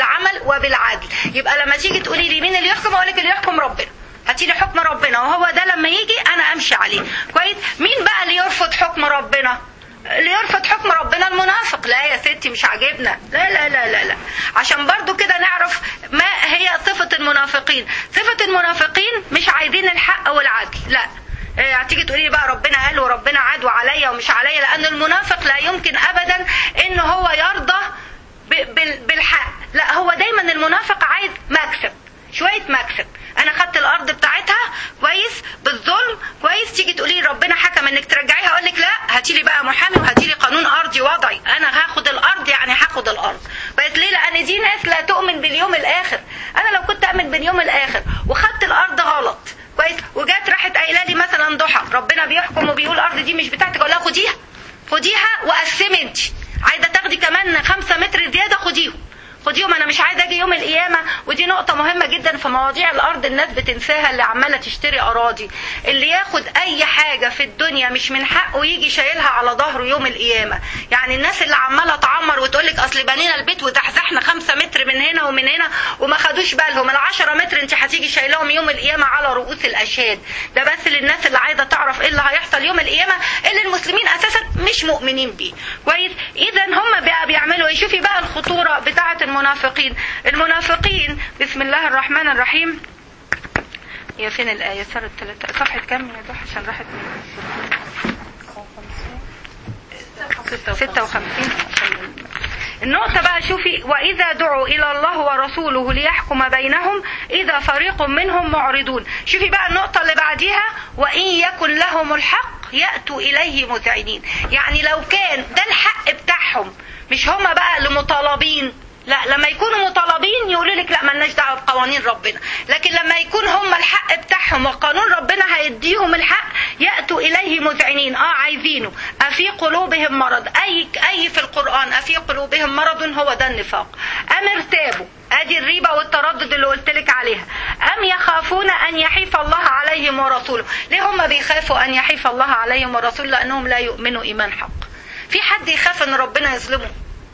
وبالعدل يبقى لما تيجي تقولي لي مين اللي يحكم اقول لك اللي يحكم ربنا هاتي لي حكم ربنا وهو ده لما يجي انا امشي عليه كويس مين بقى اللي يرفض حكم ربنا اللي يرفض حكم ربنا المنافق لا يا ستي مش عاجبنا لا لا لا لا لا عشان برضو كده نعرف ما هي صفة المنافقين صفة المنافقين مش عايزين الحق والعدل لا إيه، هتيجي تقولي لي بقى ربنا قال وربنا عاد وعليا ومش عليا لان المنافق لا يمكن ابدا ان هو يرضى ب- بال- بالحق لا هو دايما المنافق عايز مكسب شويه مكسب انا خدت الارض بتاعتها كويس بالظلم كويس تيجي تقولي لي ربنا حكم انك ترجعيها اقول لك لا هاتي لي بقى محامي وهاتي لي قانون ارضي وضعي انا هاخد الارض يعني هاخد الارض بس ليه لان دي ناس لا تؤمن باليوم الاخر انا لو كنت اؤمن باليوم الاخر وخدت الارض غلط كويس وجات راحت قايله لي مثلا ضحى ربنا بيحكم وبيقول الارض دي مش بتاعتك اقول لها خديها خديها وقسمي انت عايزه تاخدي كمان خمسة متر زياده خديهم خديهم انا مش عايزه اجي يوم القيامه ودي نقطه مهمه جدا في مواضيع الارض الناس بتنساها اللي عماله تشتري اراضي اللي ياخد اي حاجه في الدنيا مش من حقه يجي شايلها على ظهره يوم القيامه يعني الناس اللي عماله تعمر وتقول لك اصل بنينا البيت وزحزحنا خمسة متر من هنا ومن هنا وما خدوش بالهم العشرة متر انت هتيجي شايلهم يوم القيامه على رؤوس الاشهاد ده بس للناس اللي عايزه تعرف ايه اللي هيحصل يوم القيامه اللي المسلمين اساسا مش مؤمنين بيه كويس اذا هم بقى بيعملوا ايه شوفي بقى الخطوره بتاعه المنافقين المنافقين بسم الله الرحمن الرحيم هي فين الآية صارت ثلاثة صفحة كام يا ضحى عشان راحت من 56 عشان النقطة بقى شوفي وإذا دعوا إلى الله ورسوله ليحكم بينهم إذا فريق منهم معرضون شوفي بقى النقطة اللي بعديها وإن يكن لهم الحق يأتوا إليه مذعنين يعني لو كان ده الحق بتاعهم مش هما بقى اللي مطالبين لا لما يكونوا مطالبين يقولوا لك لا ملناش دعوه بقوانين ربنا لكن لما يكون هم الحق بتاعهم وقانون ربنا هيديهم الحق ياتوا اليه مذعنين اه عايزينه افي قلوبهم مرض اي اي في القران افي قلوبهم مرض هو ده النفاق ام ارتابوا ادي الريبه والتردد اللي قلت لك عليها ام يخافون ان يحيف الله عليهم ورسوله ليه هم بيخافوا ان يحيف الله عليهم ورسوله لانهم لا يؤمنوا ايمان حق في حد يخاف ان ربنا يظلمه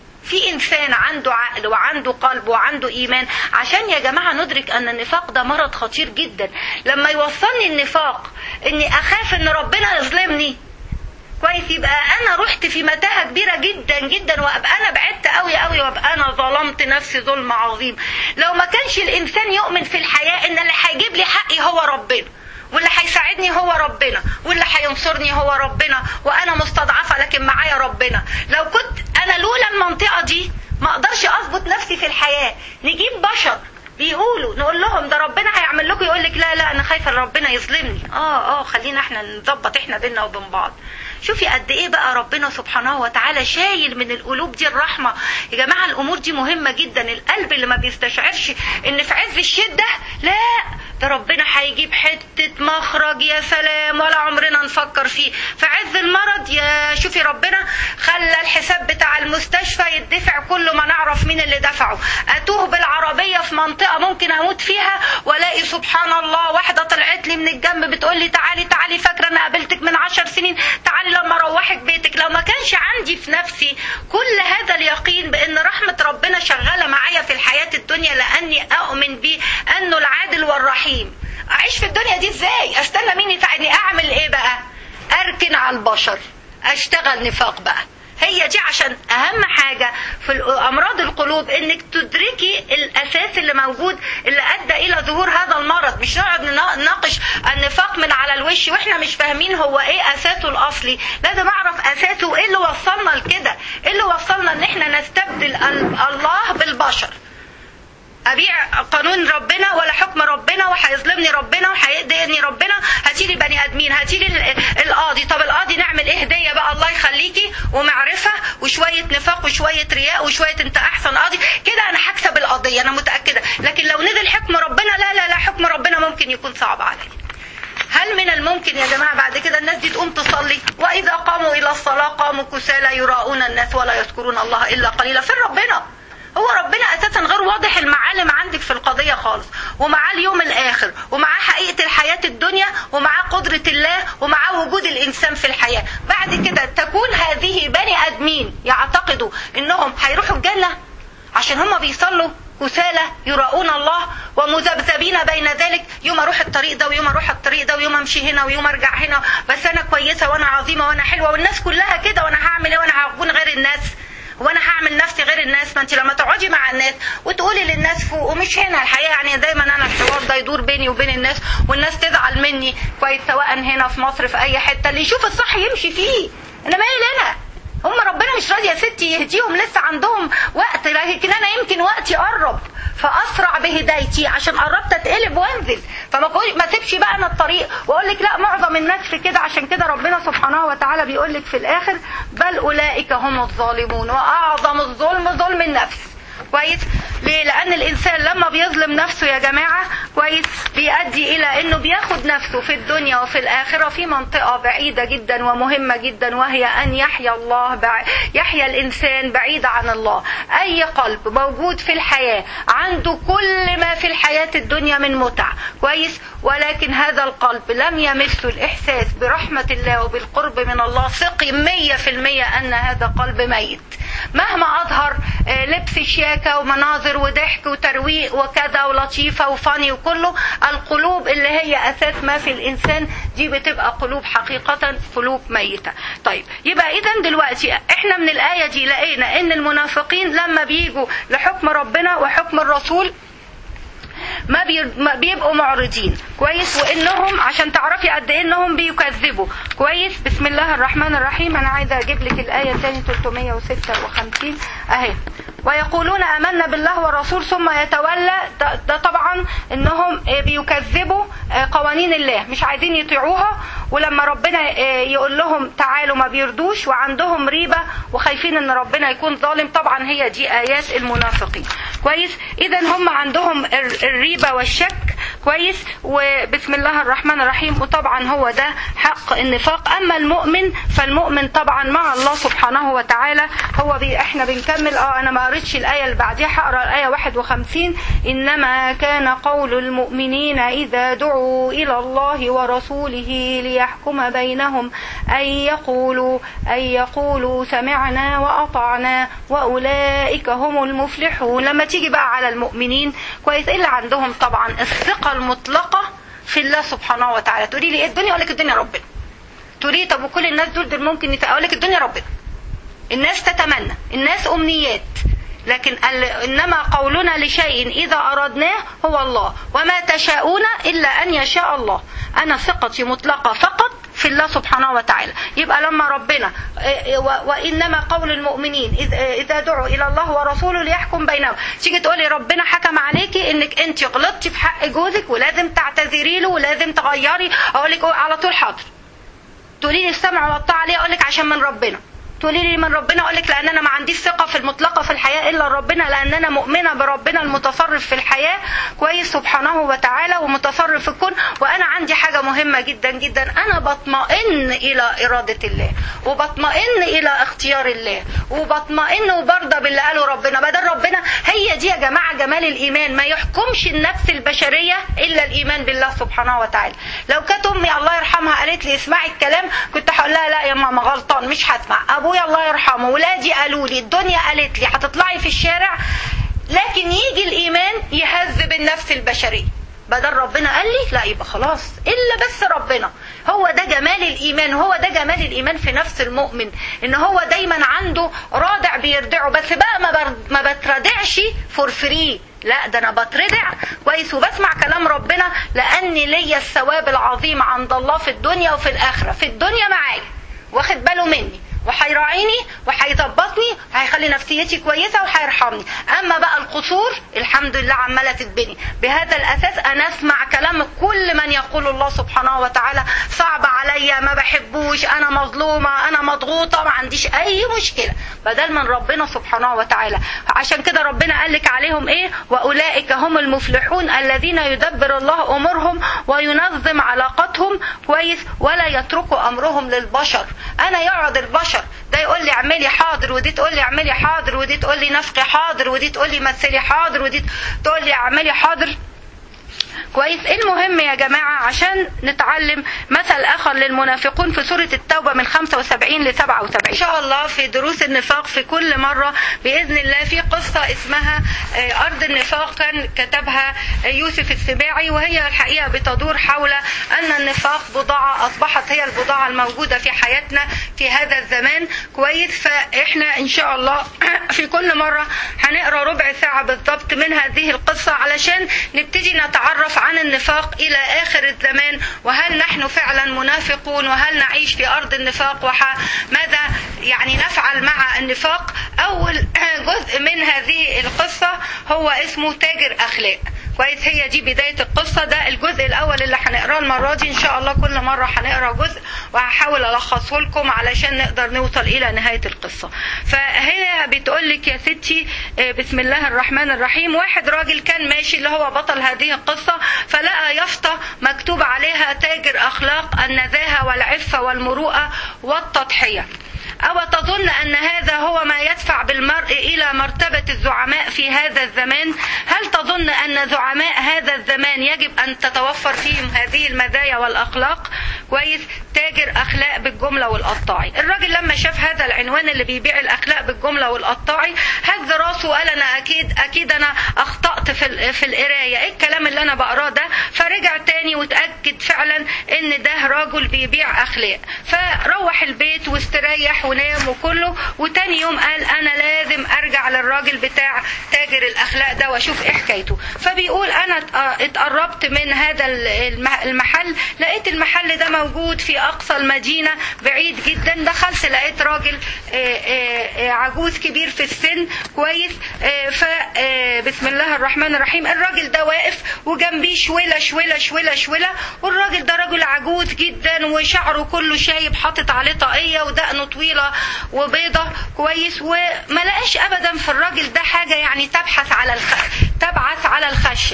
في انسان عنده عقل وعنده قلب وعنده ايمان عشان يا جماعه ندرك ان النفاق ده مرض خطير جدا لما يوصلني النفاق اني اخاف ان ربنا يظلمني كويس يبقى انا رحت في متاهه كبيره جدا جدا وابقى انا بعدت قوي قوي وابقى انا ظلمت نفسي ظلم عظيم لو ما كانش الانسان يؤمن في الحياه ان اللي هيجيب لي حقي هو ربنا واللي هيساعدني هو ربنا واللي هينصرني هو ربنا وانا مستضعفه لكن معايا ربنا لو كنت انا لولا المنطقه دي ما اقدرش اظبط نفسي في الحياه نجيب بشر بيقولوا نقول لهم ده ربنا هيعمل لكم يقول لك لا لا انا خايفه ان ربنا يظلمني اه اه خلينا احنا نظبط احنا بينا وبين بعض شوفي قد ايه بقى ربنا سبحانه وتعالى شايل من القلوب دي الرحمه يا جماعه الامور دي مهمه جدا القلب اللي ما بيستشعرش ان في عز الشده لا ده ربنا هيجيب حته مخرج يا سلام ولا عمرنا نفكر فيه في عز المرض يا شوفي ربنا خلى الحساب بتاع المستشفى يدفع كل ما نعرف مين اللي دفعه اتوه بالعربيه في منطقه ممكن اموت فيها والاقي سبحان الله واحده طلعت لي من الجنب بتقول لي تعالي تعالي فاكره انا قابلتك من عشر سنين تعالي لما اروحك بيتك لو ما كانش عندي في نفسي كل هذا اليقين بان رحمه ربنا شغاله معايا في الحياه الدنيا لاني اؤمن بيه انه العادل والرحيم اعيش في الدنيا دي ازاي استنى مين يساعدني اعمل ايه بقى اركن على البشر اشتغل نفاق بقى هي دي عشان اهم حاجه في امراض القلوب انك تدركي الاساس اللي موجود اللي ادى الى ظهور هذا المرض مش نقعد نناقش النفاق من على الوش واحنا مش فاهمين هو ايه اساسه الاصلي لازم اعرف اساسه وايه اللي وصلنا لكده ايه اللي وصلنا ان احنا نستبدل الله بالبشر ابيع قانون ربنا ولا حكم ربنا وهيظلمني ربنا وهيقدرني ربنا هاتيلي بني ادمين هاتيلي القاضي طب القاضي نعمل ايه هديه بقى الله يخليكي ومعرفه وشويه نفاق وشويه رياء وشويه انت احسن قاضي كده انا هكسب القضيه انا متاكده لكن لو نزل حكم ربنا لا لا لا حكم ربنا ممكن يكون صعب عليا هل من الممكن يا جماعه بعد كده الناس دي تقوم تصلي واذا قاموا الى الصلاه قاموا كسالى يراؤون الناس ولا يذكرون الله الا قليلا فين ربنا هو ربنا اساسا غير واضح المعالم عندك في القضيه خالص ومعاه اليوم الاخر ومعاه حقيقه الحياه الدنيا ومعاه قدره الله ومعاه وجود الانسان في الحياه بعد كده تكون هذه بني ادمين يعتقدوا انهم هيروحوا الجنه عشان هم بيصلوا كسالى يراؤون الله ومذبذبين بين ذلك يوم اروح الطريق ده ويوم اروح الطريق ده ويوم امشي هنا ويوم ارجع هنا بس انا كويسه وانا عظيمه وانا حلوه والناس كلها كده وانا هعمل ايه وانا هكون غير الناس وانا هعمل نفسي غير الناس ما انت لما تقعدي مع الناس وتقولي للناس فوق ومش هنا الحقيقه يعني دايما انا الحوار ده يدور بيني وبين الناس والناس تزعل مني كويس سواء هنا في مصر في اي حته اللي يشوف الصح يمشي فيه انا مالي انا هم ربنا مش راضي يا ستي يهديهم لسه عندهم وقت لكن انا يمكن وقتي قرب فاسرع بهدايتي عشان قربت اتقلب وانزل فما قولي ما سيبش بقى انا الطريق واقول لك لا معظم الناس في كده عشان كده ربنا سبحانه وتعالى بيقول لك في الاخر بل اولئك هم الظالمون واعظم الظلم ظلم النفس كويس ليه لان الانسان لما بيظلم نفسه يا جماعه كويس بيؤدي الى انه بياخد نفسه في الدنيا وفي الاخره في منطقه بعيده جدا ومهمه جدا وهي ان يحيا الله بع... يحيا الانسان بعيد عن الله اي قلب موجود في الحياه عنده كل ما في الحياه الدنيا من متع كويس ولكن هذا القلب لم يمسه الاحساس برحمه الله وبالقرب من الله ثقي مية في المية ان هذا قلب ميت مهما اظهر لبس شياكة ومناظر وضحك وترويق وكذا ولطيفة وفاني وكله القلوب اللي هي اساس ما في الانسان دي بتبقى قلوب حقيقة قلوب ميتة طيب يبقى اذا دلوقتي احنا من الاية دي لقينا ان المنافقين لما بيجوا لحكم ربنا وحكم الرسول ما, بي... ما بيبقوا معرضين كويس وانهم عشان تعرفي قد ايه انهم بيكذبوا كويس بسم الله الرحمن الرحيم انا عايزه اجيب لك الايه تاني 356 اهي ويقولون امنا بالله والرسول ثم يتولى ده, ده طبعا انهم بيكذبوا قوانين الله مش عايزين يطيعوها ولما ربنا يقول لهم تعالوا ما بيردوش وعندهم ريبه وخايفين ان ربنا يكون ظالم طبعا هي دي ايات المنافقين كويس اذا هم عندهم الريبه والشك كويس وبسم الله الرحمن الرحيم وطبعا هو ده حق النفاق اما المؤمن فالمؤمن طبعا مع الله سبحانه وتعالى هو بي احنا بنكمل اه انا ما قريتش الايه اللي بعديها هقرا الايه 51 انما كان قول المؤمنين اذا دعوا الى الله ورسوله ليحكم بينهم ان يقولوا ان يقولوا سمعنا واطعنا واولئك هم المفلحون لما تيجي بقى على المؤمنين كويس اللي عندهم طبعا الثقه المطلقه في الله سبحانه وتعالى تقولي لي ايه الدنيا اقول لك الدنيا ربنا تقولي طب وكل الناس دول دول ممكن اقول لك الدنيا ربنا الناس تتمنى الناس امنيات لكن انما قولنا لشيء اذا اردناه هو الله وما تشاءون الا ان يشاء الله انا ثقتي مطلقه فقط في الله سبحانه وتعالى يبقى لما ربنا وانما قول المؤمنين اذا دعوا الى الله ورسوله ليحكم بينهم تيجي تقولي ربنا حكم عليكي انك انت غلطتي في حق جوزك ولازم تعتذري له ولازم تغيري اقول لك على طول حاضر تقولي لي السمع والطاعه ليه اقول لك عشان من ربنا تقولي لي من ربنا اقول لك لان انا ما عنديش ثقه في المطلقه في الحياه الا ربنا لان انا مؤمنه بربنا المتصرف في الحياه كويس سبحانه وتعالى ومتصرف في الكون وانا عندي حاجه مهمه جدا جدا انا بطمئن الى اراده الله وبطمئن الى اختيار الله وبطمئن وبرضى باللي قاله ربنا بدل ربنا هي دي يا جماعه جمال الايمان ما يحكمش النفس البشريه الا الايمان بالله سبحانه وتعالى لو كانت امي الله يرحمها قالت لي اسمعي الكلام كنت هقول لها لا يا ماما غلطان مش هسمع ابويا الله يرحمه ولادي قالوا لي الدنيا قالت لي هتطلعي في الشارع لكن يجي الايمان يهذب النفس البشريه بدل ربنا قال لي لا يبقى خلاص الا بس ربنا هو ده جمال الايمان هو ده جمال الايمان في نفس المؤمن ان هو دايما عنده رادع بيردعه بس بقى ما, بر... ما بتردعش فور فري لا ده انا بتردع كويس وبسمع كلام ربنا لان ليا الثواب العظيم عند الله في الدنيا وفي الاخره في الدنيا معايا واخد باله مني وهيراعيني وهيظبطني هيخلي نفسيتي كويسه وهيرحمني اما بقى القصور الحمد لله عماله تتبني بهذا الاساس انا اسمع كلام كل من يقول الله سبحانه وتعالى صعب عليا ما بحبوش انا مظلومه انا مضغوطه ما عنديش اي مشكله بدل من ربنا سبحانه وتعالى عشان كده ربنا قال لك عليهم ايه واولئك هم المفلحون الذين يدبر الله امورهم وينظم علاقتهم كويس ولا يتركوا امرهم للبشر انا يقعد البشر ده يقول لي اعملي حاضر ودي تقول لي اعملي حاضر ودي تقول لي نفقي حاضر ودي تقول لي مثلي حاضر ودي تقول لي اعملي حاضر كويس المهم يا جماعة عشان نتعلم مثل آخر للمنافقون في سورة التوبة من 75 ل 77 إن شاء الله في دروس النفاق في كل مرة بإذن الله في قصة اسمها آه، أرض النفاق كان كتبها آه، يوسف السباعي وهي الحقيقة بتدور حول أن النفاق بضاعة أصبحت هي البضاعة الموجودة في حياتنا في هذا الزمان كويس فإحنا إن شاء الله في كل مرة هنقرأ ربع ساعة بالضبط من هذه القصة علشان نبتدي نتعرف عن النفاق إلى آخر الزمان وهل نحن فعلا منافقون وهل نعيش في أرض النفاق وماذا يعني نفعل مع النفاق أول جزء من هذه القصة هو اسمه تاجر أخلاق كويس هي دي بداية القصة ده الجزء الأول اللي هنقراه المرة دي إن شاء الله كل مرة هنقرا جزء وهحاول ألخصه لكم علشان نقدر نوصل إلى نهاية القصة فهي بتقول لك يا ستي آه، بسم الله الرحمن الرحيم واحد راجل كان ماشي اللي هو بطل هذه القصة فلقى يافطة مكتوب عليها تاجر أخلاق النزاهة والعفة والمروءة والتضحية أو تظن أن هذا هو ما يدفع بالمرء إلى مرتبة الزعماء في هذا الزمان هل تظن أن زعماء هذا الزمان يجب أن تتوفر فيهم هذه المزايا والأخلاق كويس تاجر أخلاق بالجملة والقطاعي الراجل لما شاف هذا العنوان اللي بيبيع الأخلاق بالجملة والقطاعي هز راسه وقال أنا أكيد أكيد أنا أخطأت في ال- في القراية إيه الكلام اللي أنا بقراه ده فرجع تاني وتأكد فعلا إن ده راجل بيبيع أخلاق فروح البيت واستريح ونام وكله وتاني يوم قال أنا لازم أرجع للراجل بتاع تاجر الأخلاق ده وأشوف إيه حكايته فبيقول أنا ات- اتقربت من هذا ال- الم- المحل لقيت المحل ده موجود في أقصى المدينة بعيد جدا دخلت لقيت راجل آه، آه، آه، عجوز كبير في السن كويس ف بسم الله الرحمن الرحيم الراجل ده واقف وجنبيه شويلة شويلة شويلة شويلة والراجل ده راجل عجوز جدا وشعره كله شايب حاطط عليه طاقية ودقنه طويلة وبيضة كويس وما لقاش أبدا في الراجل ده حاجة يعني تبحث على الخ... تبعث على الخشية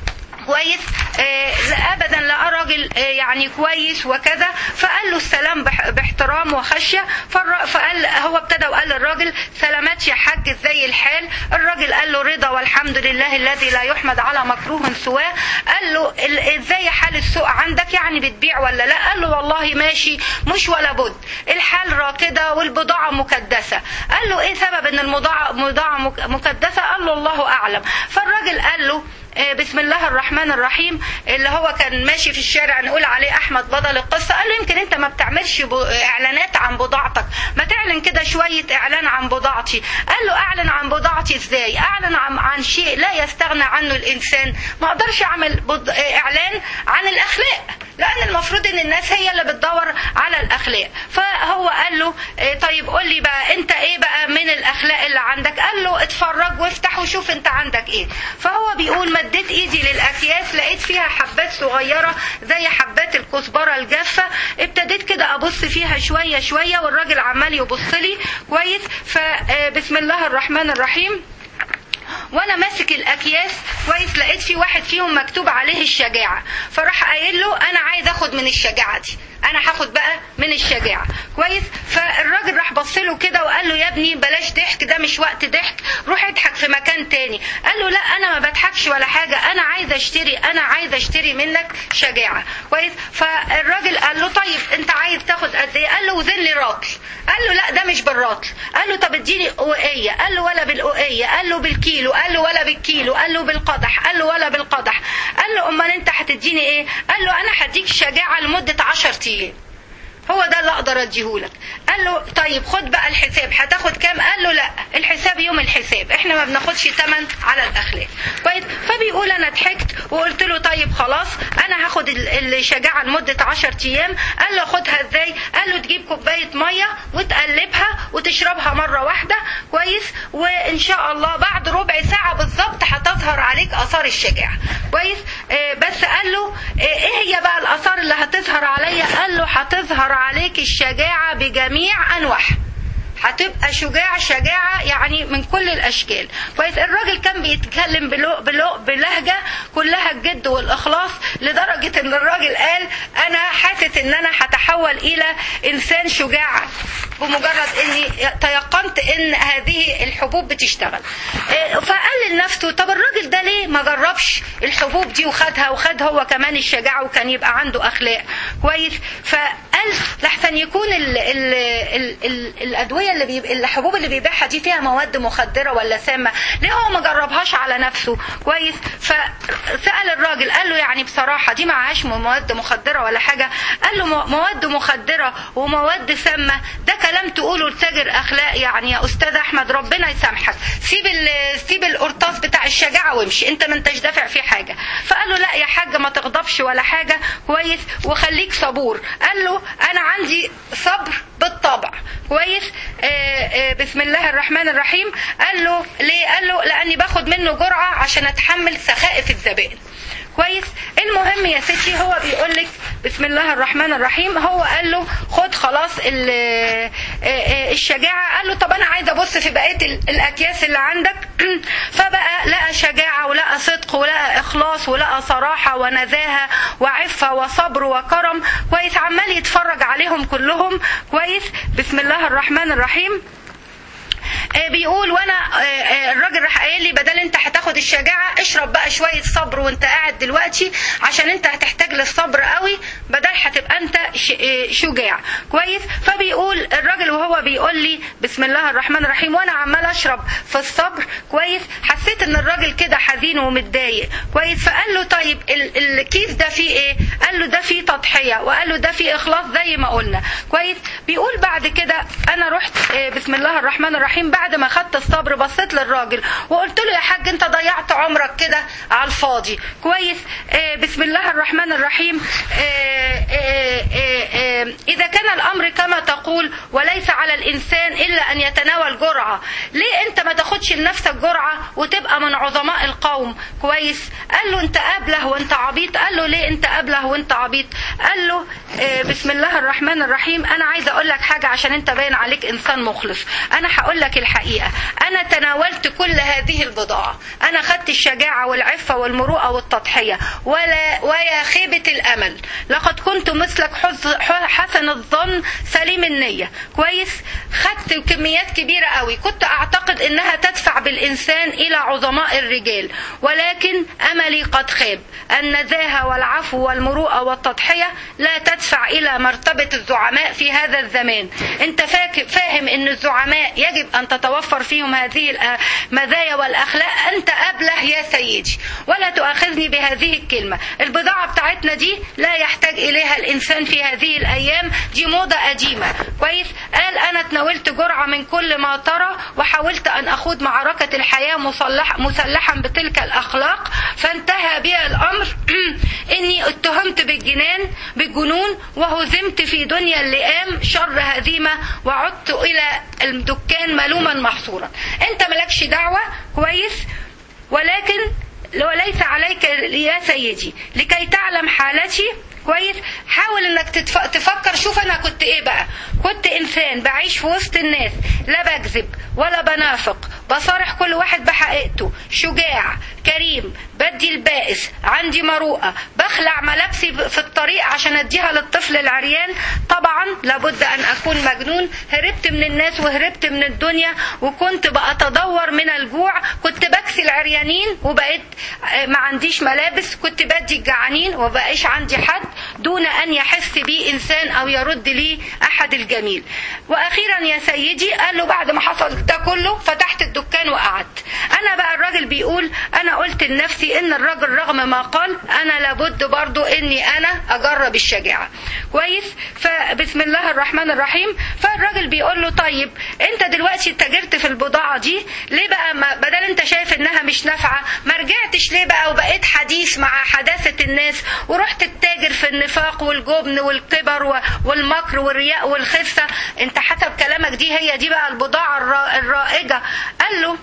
كويس آه لا ابدا لقى راجل آه يعني كويس وكذا فقال له السلام بح- باحترام وخشيه فالر- فقال هو ابتدى وقال للراجل سلامات يا حاج ازاي الحال الراجل قال له رضا والحمد لله الذي لا يحمد على مكروه سواه قال له ال- ازاي حال السوق عندك يعني بتبيع ولا لا قال له والله ماشي مش ولا بد الحال راكده والبضاعه مكدسه قال له ايه سبب ان البضاعه بضاعه مك- مكدسه قال له الله اعلم فالراجل قال له آه، بسم الله الرحمن الرحيم اللي هو كان ماشي في الشارع نقول عليه احمد بطل القصه قال له يمكن انت ما بتعملش ب- اعلانات عن بضاعتك ما تعلن كده شويه اعلان عن بضاعتي قال له اعلن عن بضاعتي ازاي اعلن عن, عن شيء لا يستغنى عنه الانسان ما اقدرش اعمل بض... آه، اعلان عن الاخلاق لان المفروض ان الناس هي اللي بتدور على الاخلاق فهو قال له آه، طيب قول لي بقى انت ايه بقى من الاخلاق اللي عندك قال له اتفرج وافتح وشوف انت عندك ايه فهو بيقول مديت ايدي للاكياس لقيت فيها حبات صغيره زي حبات الكزبره الجافه ابتديت كده ابص فيها شويه شويه والراجل عمال يبص لي كويس فبسم الله الرحمن الرحيم وانا ماسك الاكياس كويس لقيت في واحد فيهم مكتوب عليه الشجاعه فراح قايل له انا عايز اخد من الشجاعه دي انا هاخد بقى من الشجاعه كويس فالراجل راح بص له كده وقال له يا ابني بلاش ضحك ده مش وقت ضحك روح اضحك في مكان تاني قال له لا انا ما بضحكش ولا حاجه انا عايز اشتري انا عايز اشتري منك شجاعه كويس فالراجل قال له طيب انت عايز تاخد قد ايه قال له وزن لي رطل قال له لا ده مش بالرطل قال له طب اديني قوقيه قال له ولا بالقوقيه قال له بالكيلو قال له ولا بالكيلو قال له بالقدح قال له ولا بالقدح قال له امال انت هتديني ايه قال له انا هديك شجاعه لمده 10 ايام هو ده اللي اقدر اديهولك قال له طيب خد بقى الحساب هتاخد كام قال له لا الحساب يوم الحساب احنا ما بناخدش تمن على الاخلاق كويس فبيقول انا ضحكت وقلت له طيب خلاص انا هاخد ال- الشجاعه لمده 10 ايام قال له خدها ازاي قال له تجيب كوبايه ميه وتقلبها وتشربها مره واحده كويس وان شاء الله بعد ربع ساعه بالظبط هتظهر عليك اثار الشجاعه كويس آه بس قال له آه ايه هي بقى الاثار اللي هتظهر عليا قال له هتظهر عليك الشجاعه بجميع انواعها هتبقى شجاع شجاعة يعني من كل الأشكال كويس الراجل كان بيتكلم بلو بلو بلهجة كلها الجد والإخلاص لدرجة إن الراجل قال أنا حاسس إن أنا هتحول إلى إنسان شجاع بمجرد إني تيقنت ان هذه الحبوب بتشتغل آه، فقال لنفسه طب الراجل ده ليه ما جربش الحبوب دي وخدها وخد هو كمان الشجاعه وكان يبقى عنده اخلاق كويس فقال لحسن يكون ال ال ال ال الادويه اللي بيب... الحبوب اللي بيبيعها دي فيها مواد مخدره ولا سامه ليه هو ما جربهاش على نفسه كويس فسال الراجل قال له يعني بصراحه دي معهاش مواد مخدره ولا حاجه قال له مو- مواد مخدره ومواد سامه ده كلام تقوله لتاجر اخلاق يعني يا استاذ احمد ربنا يسامحك سيب ال- سيب القرطاس بتاع الشجاعه وامشي انت ما انتش دافع فيه حاجه فقال له لا يا حاج ما تغضبش ولا حاجه كويس وخليك صبور قال له انا عندي صبر بالطبع كويس آه آه بسم الله الرحمن الرحيم قال له ليه قال له لاني باخد منه جرعه عشان اتحمل سخائف الزبائن كويس المهم يا ستي هو بيقول لك بسم الله الرحمن الرحيم هو قال له خد خلاص ال- آه، آه، الشجاعه قال له طب انا عايز ابص في بقيه ال- الاكياس اللي عندك فبقى لقى شجاعه ولقى صدق ولقى اخلاص ولقى صراحه ونزاهه وعفه وصبر وكرم كويس عمال يتفرج عليهم كلهم كويس بسم الله الرحمن الرحيم آه، بيقول وانا آه، آه، الراجل راح قايل لي بدل انت هتاخد الشجاعه اشرب بقى شويه صبر وانت قاعد دلوقتي عشان انت هتحتاج للصبر قوي بدل هتبقى انت ش- آه، شجاع كويس فبيقول الراجل وهو بيقول لي بسم الله الرحمن الرحيم وانا عمال اشرب في الصبر كويس حسيت ان الراجل كده حزين ومتضايق كويس فقال له طيب ال- الكيس ده فيه ايه قال له ده فيه تضحيه وقال له ده فيه اخلاص زي ما قلنا كويس بيقول بعد كده انا رحت آه، بسم الله الرحمن الرحيم بعد ما خدت الصبر بصيت للراجل وقلت له يا حاج انت ضيعت عمرك كده على الفاضي كويس آه، بسم الله الرحمن الرحيم آه، آه، آه، آه، اذا كان الامر كما تقول وليس على الانسان الا ان يتناول جرعه ليه انت ما تاخدش لنفسك جرعه وتبقى من عظماء القوم كويس قال له انت ابله وانت عبيط قال له ليه انت ابله وانت عبيط قال له آه، بسم الله الرحمن الرحيم انا عايزه اقول لك حاجه عشان انت باين عليك انسان مخلص انا هقول لك الحقيقه انا تناولت كل هذه البضاعه انا خدت الشجاعه والعفه والمروءه والتضحيه ولا ويا خيبه الامل لقد كنت مثلك حز- حسن الظن سليم النيه كويس خدت كميات كبيره قوي كنت اعتقد انها تدفع بالانسان الى عظماء الرجال ولكن املي قد خاب النزاهه والعفو والمروءه والتضحيه لا تدفع الى مرتبه الزعماء في هذا الزمان انت فاك- فاهم ان الزعماء يجب ان تتوفر فيهم هذه المزايا والاخلاق انت ابله يا سيدي ولا تؤاخذني بهذه الكلمه البضاعه بتاعتنا دي لا يحتاج اليها الانسان في هذه الايام دي موضه قديمه كويس قال انا تناولت جرعه من كل ما ترى وحاولت ان اخوض معركه الحياه مسلح مسلحا بتلك الاخلاق فانتهى بي الامر اني اتهمت بالجنان بالجنون وهزمت في دنيا اللئام شر هزيمه وعدت الى الدكان ملوما محصورا انت مالكش دعوه كويس ولكن وليس عليك يا سيدي لكي تعلم حالتي كويس حاول انك تتف... تفكر شوف انا كنت ايه بقى كنت انسان بعيش في وسط الناس لا بكذب ولا بنافق بصارح كل واحد بحقيقته شجاع كريم بدي البائس عندي مروءة بخلع ملابسي في الطريق عشان اديها للطفل العريان طبعا لابد ان اكون مجنون هربت من الناس وهربت من الدنيا وكنت بأتدور من الجوع كنت بكسي العريانين وبقيت ما عنديش ملابس كنت بدي الجعانين وبقاش عندي حد دون ان يحس بي انسان او يرد لي احد الجميل واخيرا يا سيدي قال له بعد ما حصل ده كله فتحت الدكان وقعدت انا بقى الراجل بيقول انا قلت لنفسي ان الراجل رغم ما قال انا لابد برضو اني انا اجرب الشجاعة كويس فبسم الله الرحمن الرحيم فالراجل بيقول له طيب انت دلوقتي اتجرت في البضاعة دي ليه بقى ما بدل انت شايف انها مش نافعة ما رجعتش ليه بقى وبقيت حديث مع حداثة الناس ورحت تتاجر في النفاق والجبن والكبر والمكر والرياء والخسة انت حسب كلامك دي هي دي بقى البضاعة الرائجة قال له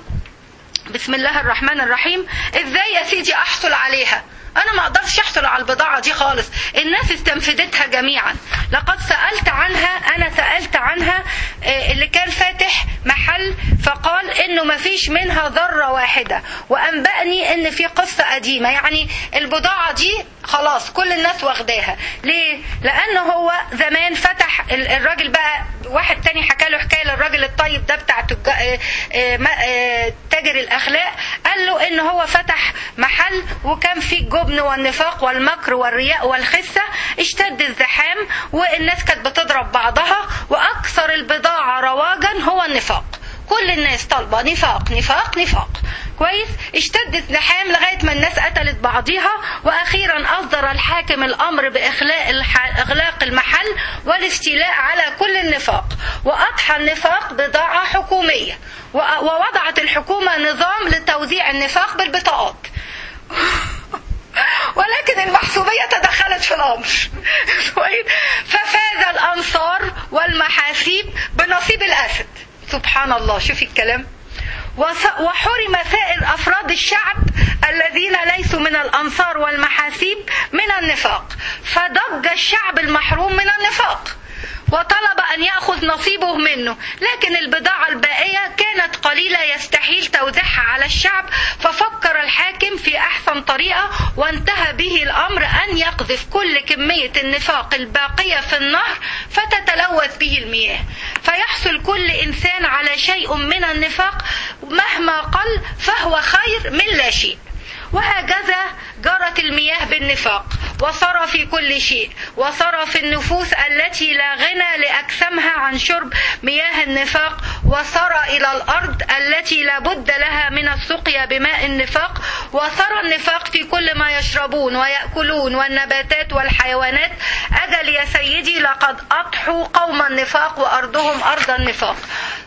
بسم الله الرحمن الرحيم ازاي يا سيدي احصل عليها انا ما اقدرش احصل على البضاعه دي خالص الناس استنفدتها جميعا لقد سالت عنها انا سالت عنها اللي كان فاتح محل فقال انه ما فيش منها ذرة واحدة وانبأني ان في قصة قديمة يعني البضاعة دي خلاص كل الناس واخداها ليه لانه هو زمان فتح ال- الراجل بقى واحد تاني حكى له حكايه للراجل الطيب ده بتاع تج- آه، آه، ما- آه، تاجر الاخلاق قال له ان هو فتح محل وكان فيه الجبن والنفاق والمكر والرياء والخسه اشتد الزحام والناس كانت بتضرب بعضها واكثر البضاعه رواجا هو النفاق كل الناس طالبه نفاق نفاق نفاق كويس اشتد الزحام لغايه ما الناس قتلت بعضيها واخيرا اصدر الحاكم الامر باخلاء الح... اغلاق المحل والاستيلاء على كل النفاق واضحى النفاق بضاعه حكوميه و... ووضعت الحكومه نظام لتوزيع النفاق بالبطاقات ولكن المحسوبية تدخلت في الأمر ففاز الأنصار والمحاسيب بنصيب الأسد سبحان الله شوفي الكلام وس- وحرم سائر أفراد الشعب الذين ليسوا من الأنصار والمحاسيب من النفاق فضج الشعب المحروم من النفاق وطلب أن يأخذ نصيبه منه لكن البضاعة الباقية كانت قليلة يستحيل توزيعها على الشعب ففكر الحاكم في أحسن طريقة وانتهى به الأمر أن يقذف كل كمية النفاق الباقية في النهر فتتلوث به المياه فيحصل كل إنسان على شيء من النفاق مهما قل فهو خير من لا شيء وهكذا جرت المياه بالنفاق وصار في كل شيء وصار في النفوس التي لا غنى لأجسامها عن شرب مياه النفاق وصار إلى الأرض التي لا بد لها من السقيا بماء النفاق وصار النفاق في كل ما يشربون ويأكلون والنباتات والحيوانات أجل يا سيدي لقد أضحوا قوم النفاق وأرضهم أرض النفاق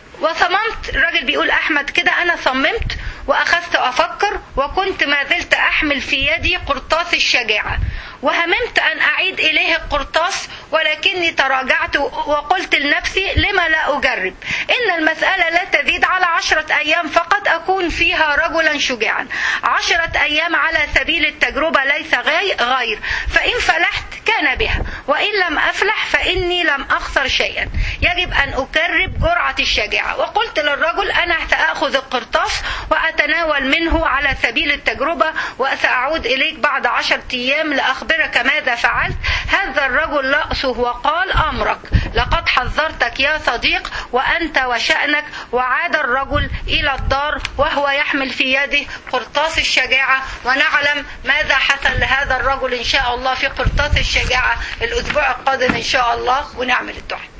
وصممت الراجل بيقول احمد كده انا صممت واخذت افكر وكنت ما زلت احمل في يدي قرطاس الشجاعه وهممت ان اعيد اليه القرطاس ولكني تراجعت وقلت لنفسي لما لا اجرب ان المساله لا تزيد على عشره ايام فقط اكون فيها رجلا شجاعا عشره ايام على سبيل التجربه ليس غي- غير فان فلحت كان بها وان لم افلح فاني لم اخسر شيئا يجب ان اكرب جرعه الشجاعه وقلت للرجل انا ساخذ القرطاس واتناول منه على سبيل التجربه وساعود اليك بعد عشرة ايام لاخبرك ماذا فعلت هذا الرجل راسه وقال امرك لقد حذرتك يا صديق وانت وشانك وعاد الرجل الى الدار وهو يحمل في يده قرطاس الشجاعه ونعلم ماذا حصل لهذا الرجل ان شاء الله في قرطاس الشجاعه الاسبوع القادم ان شاء الله ونعمل الدعاء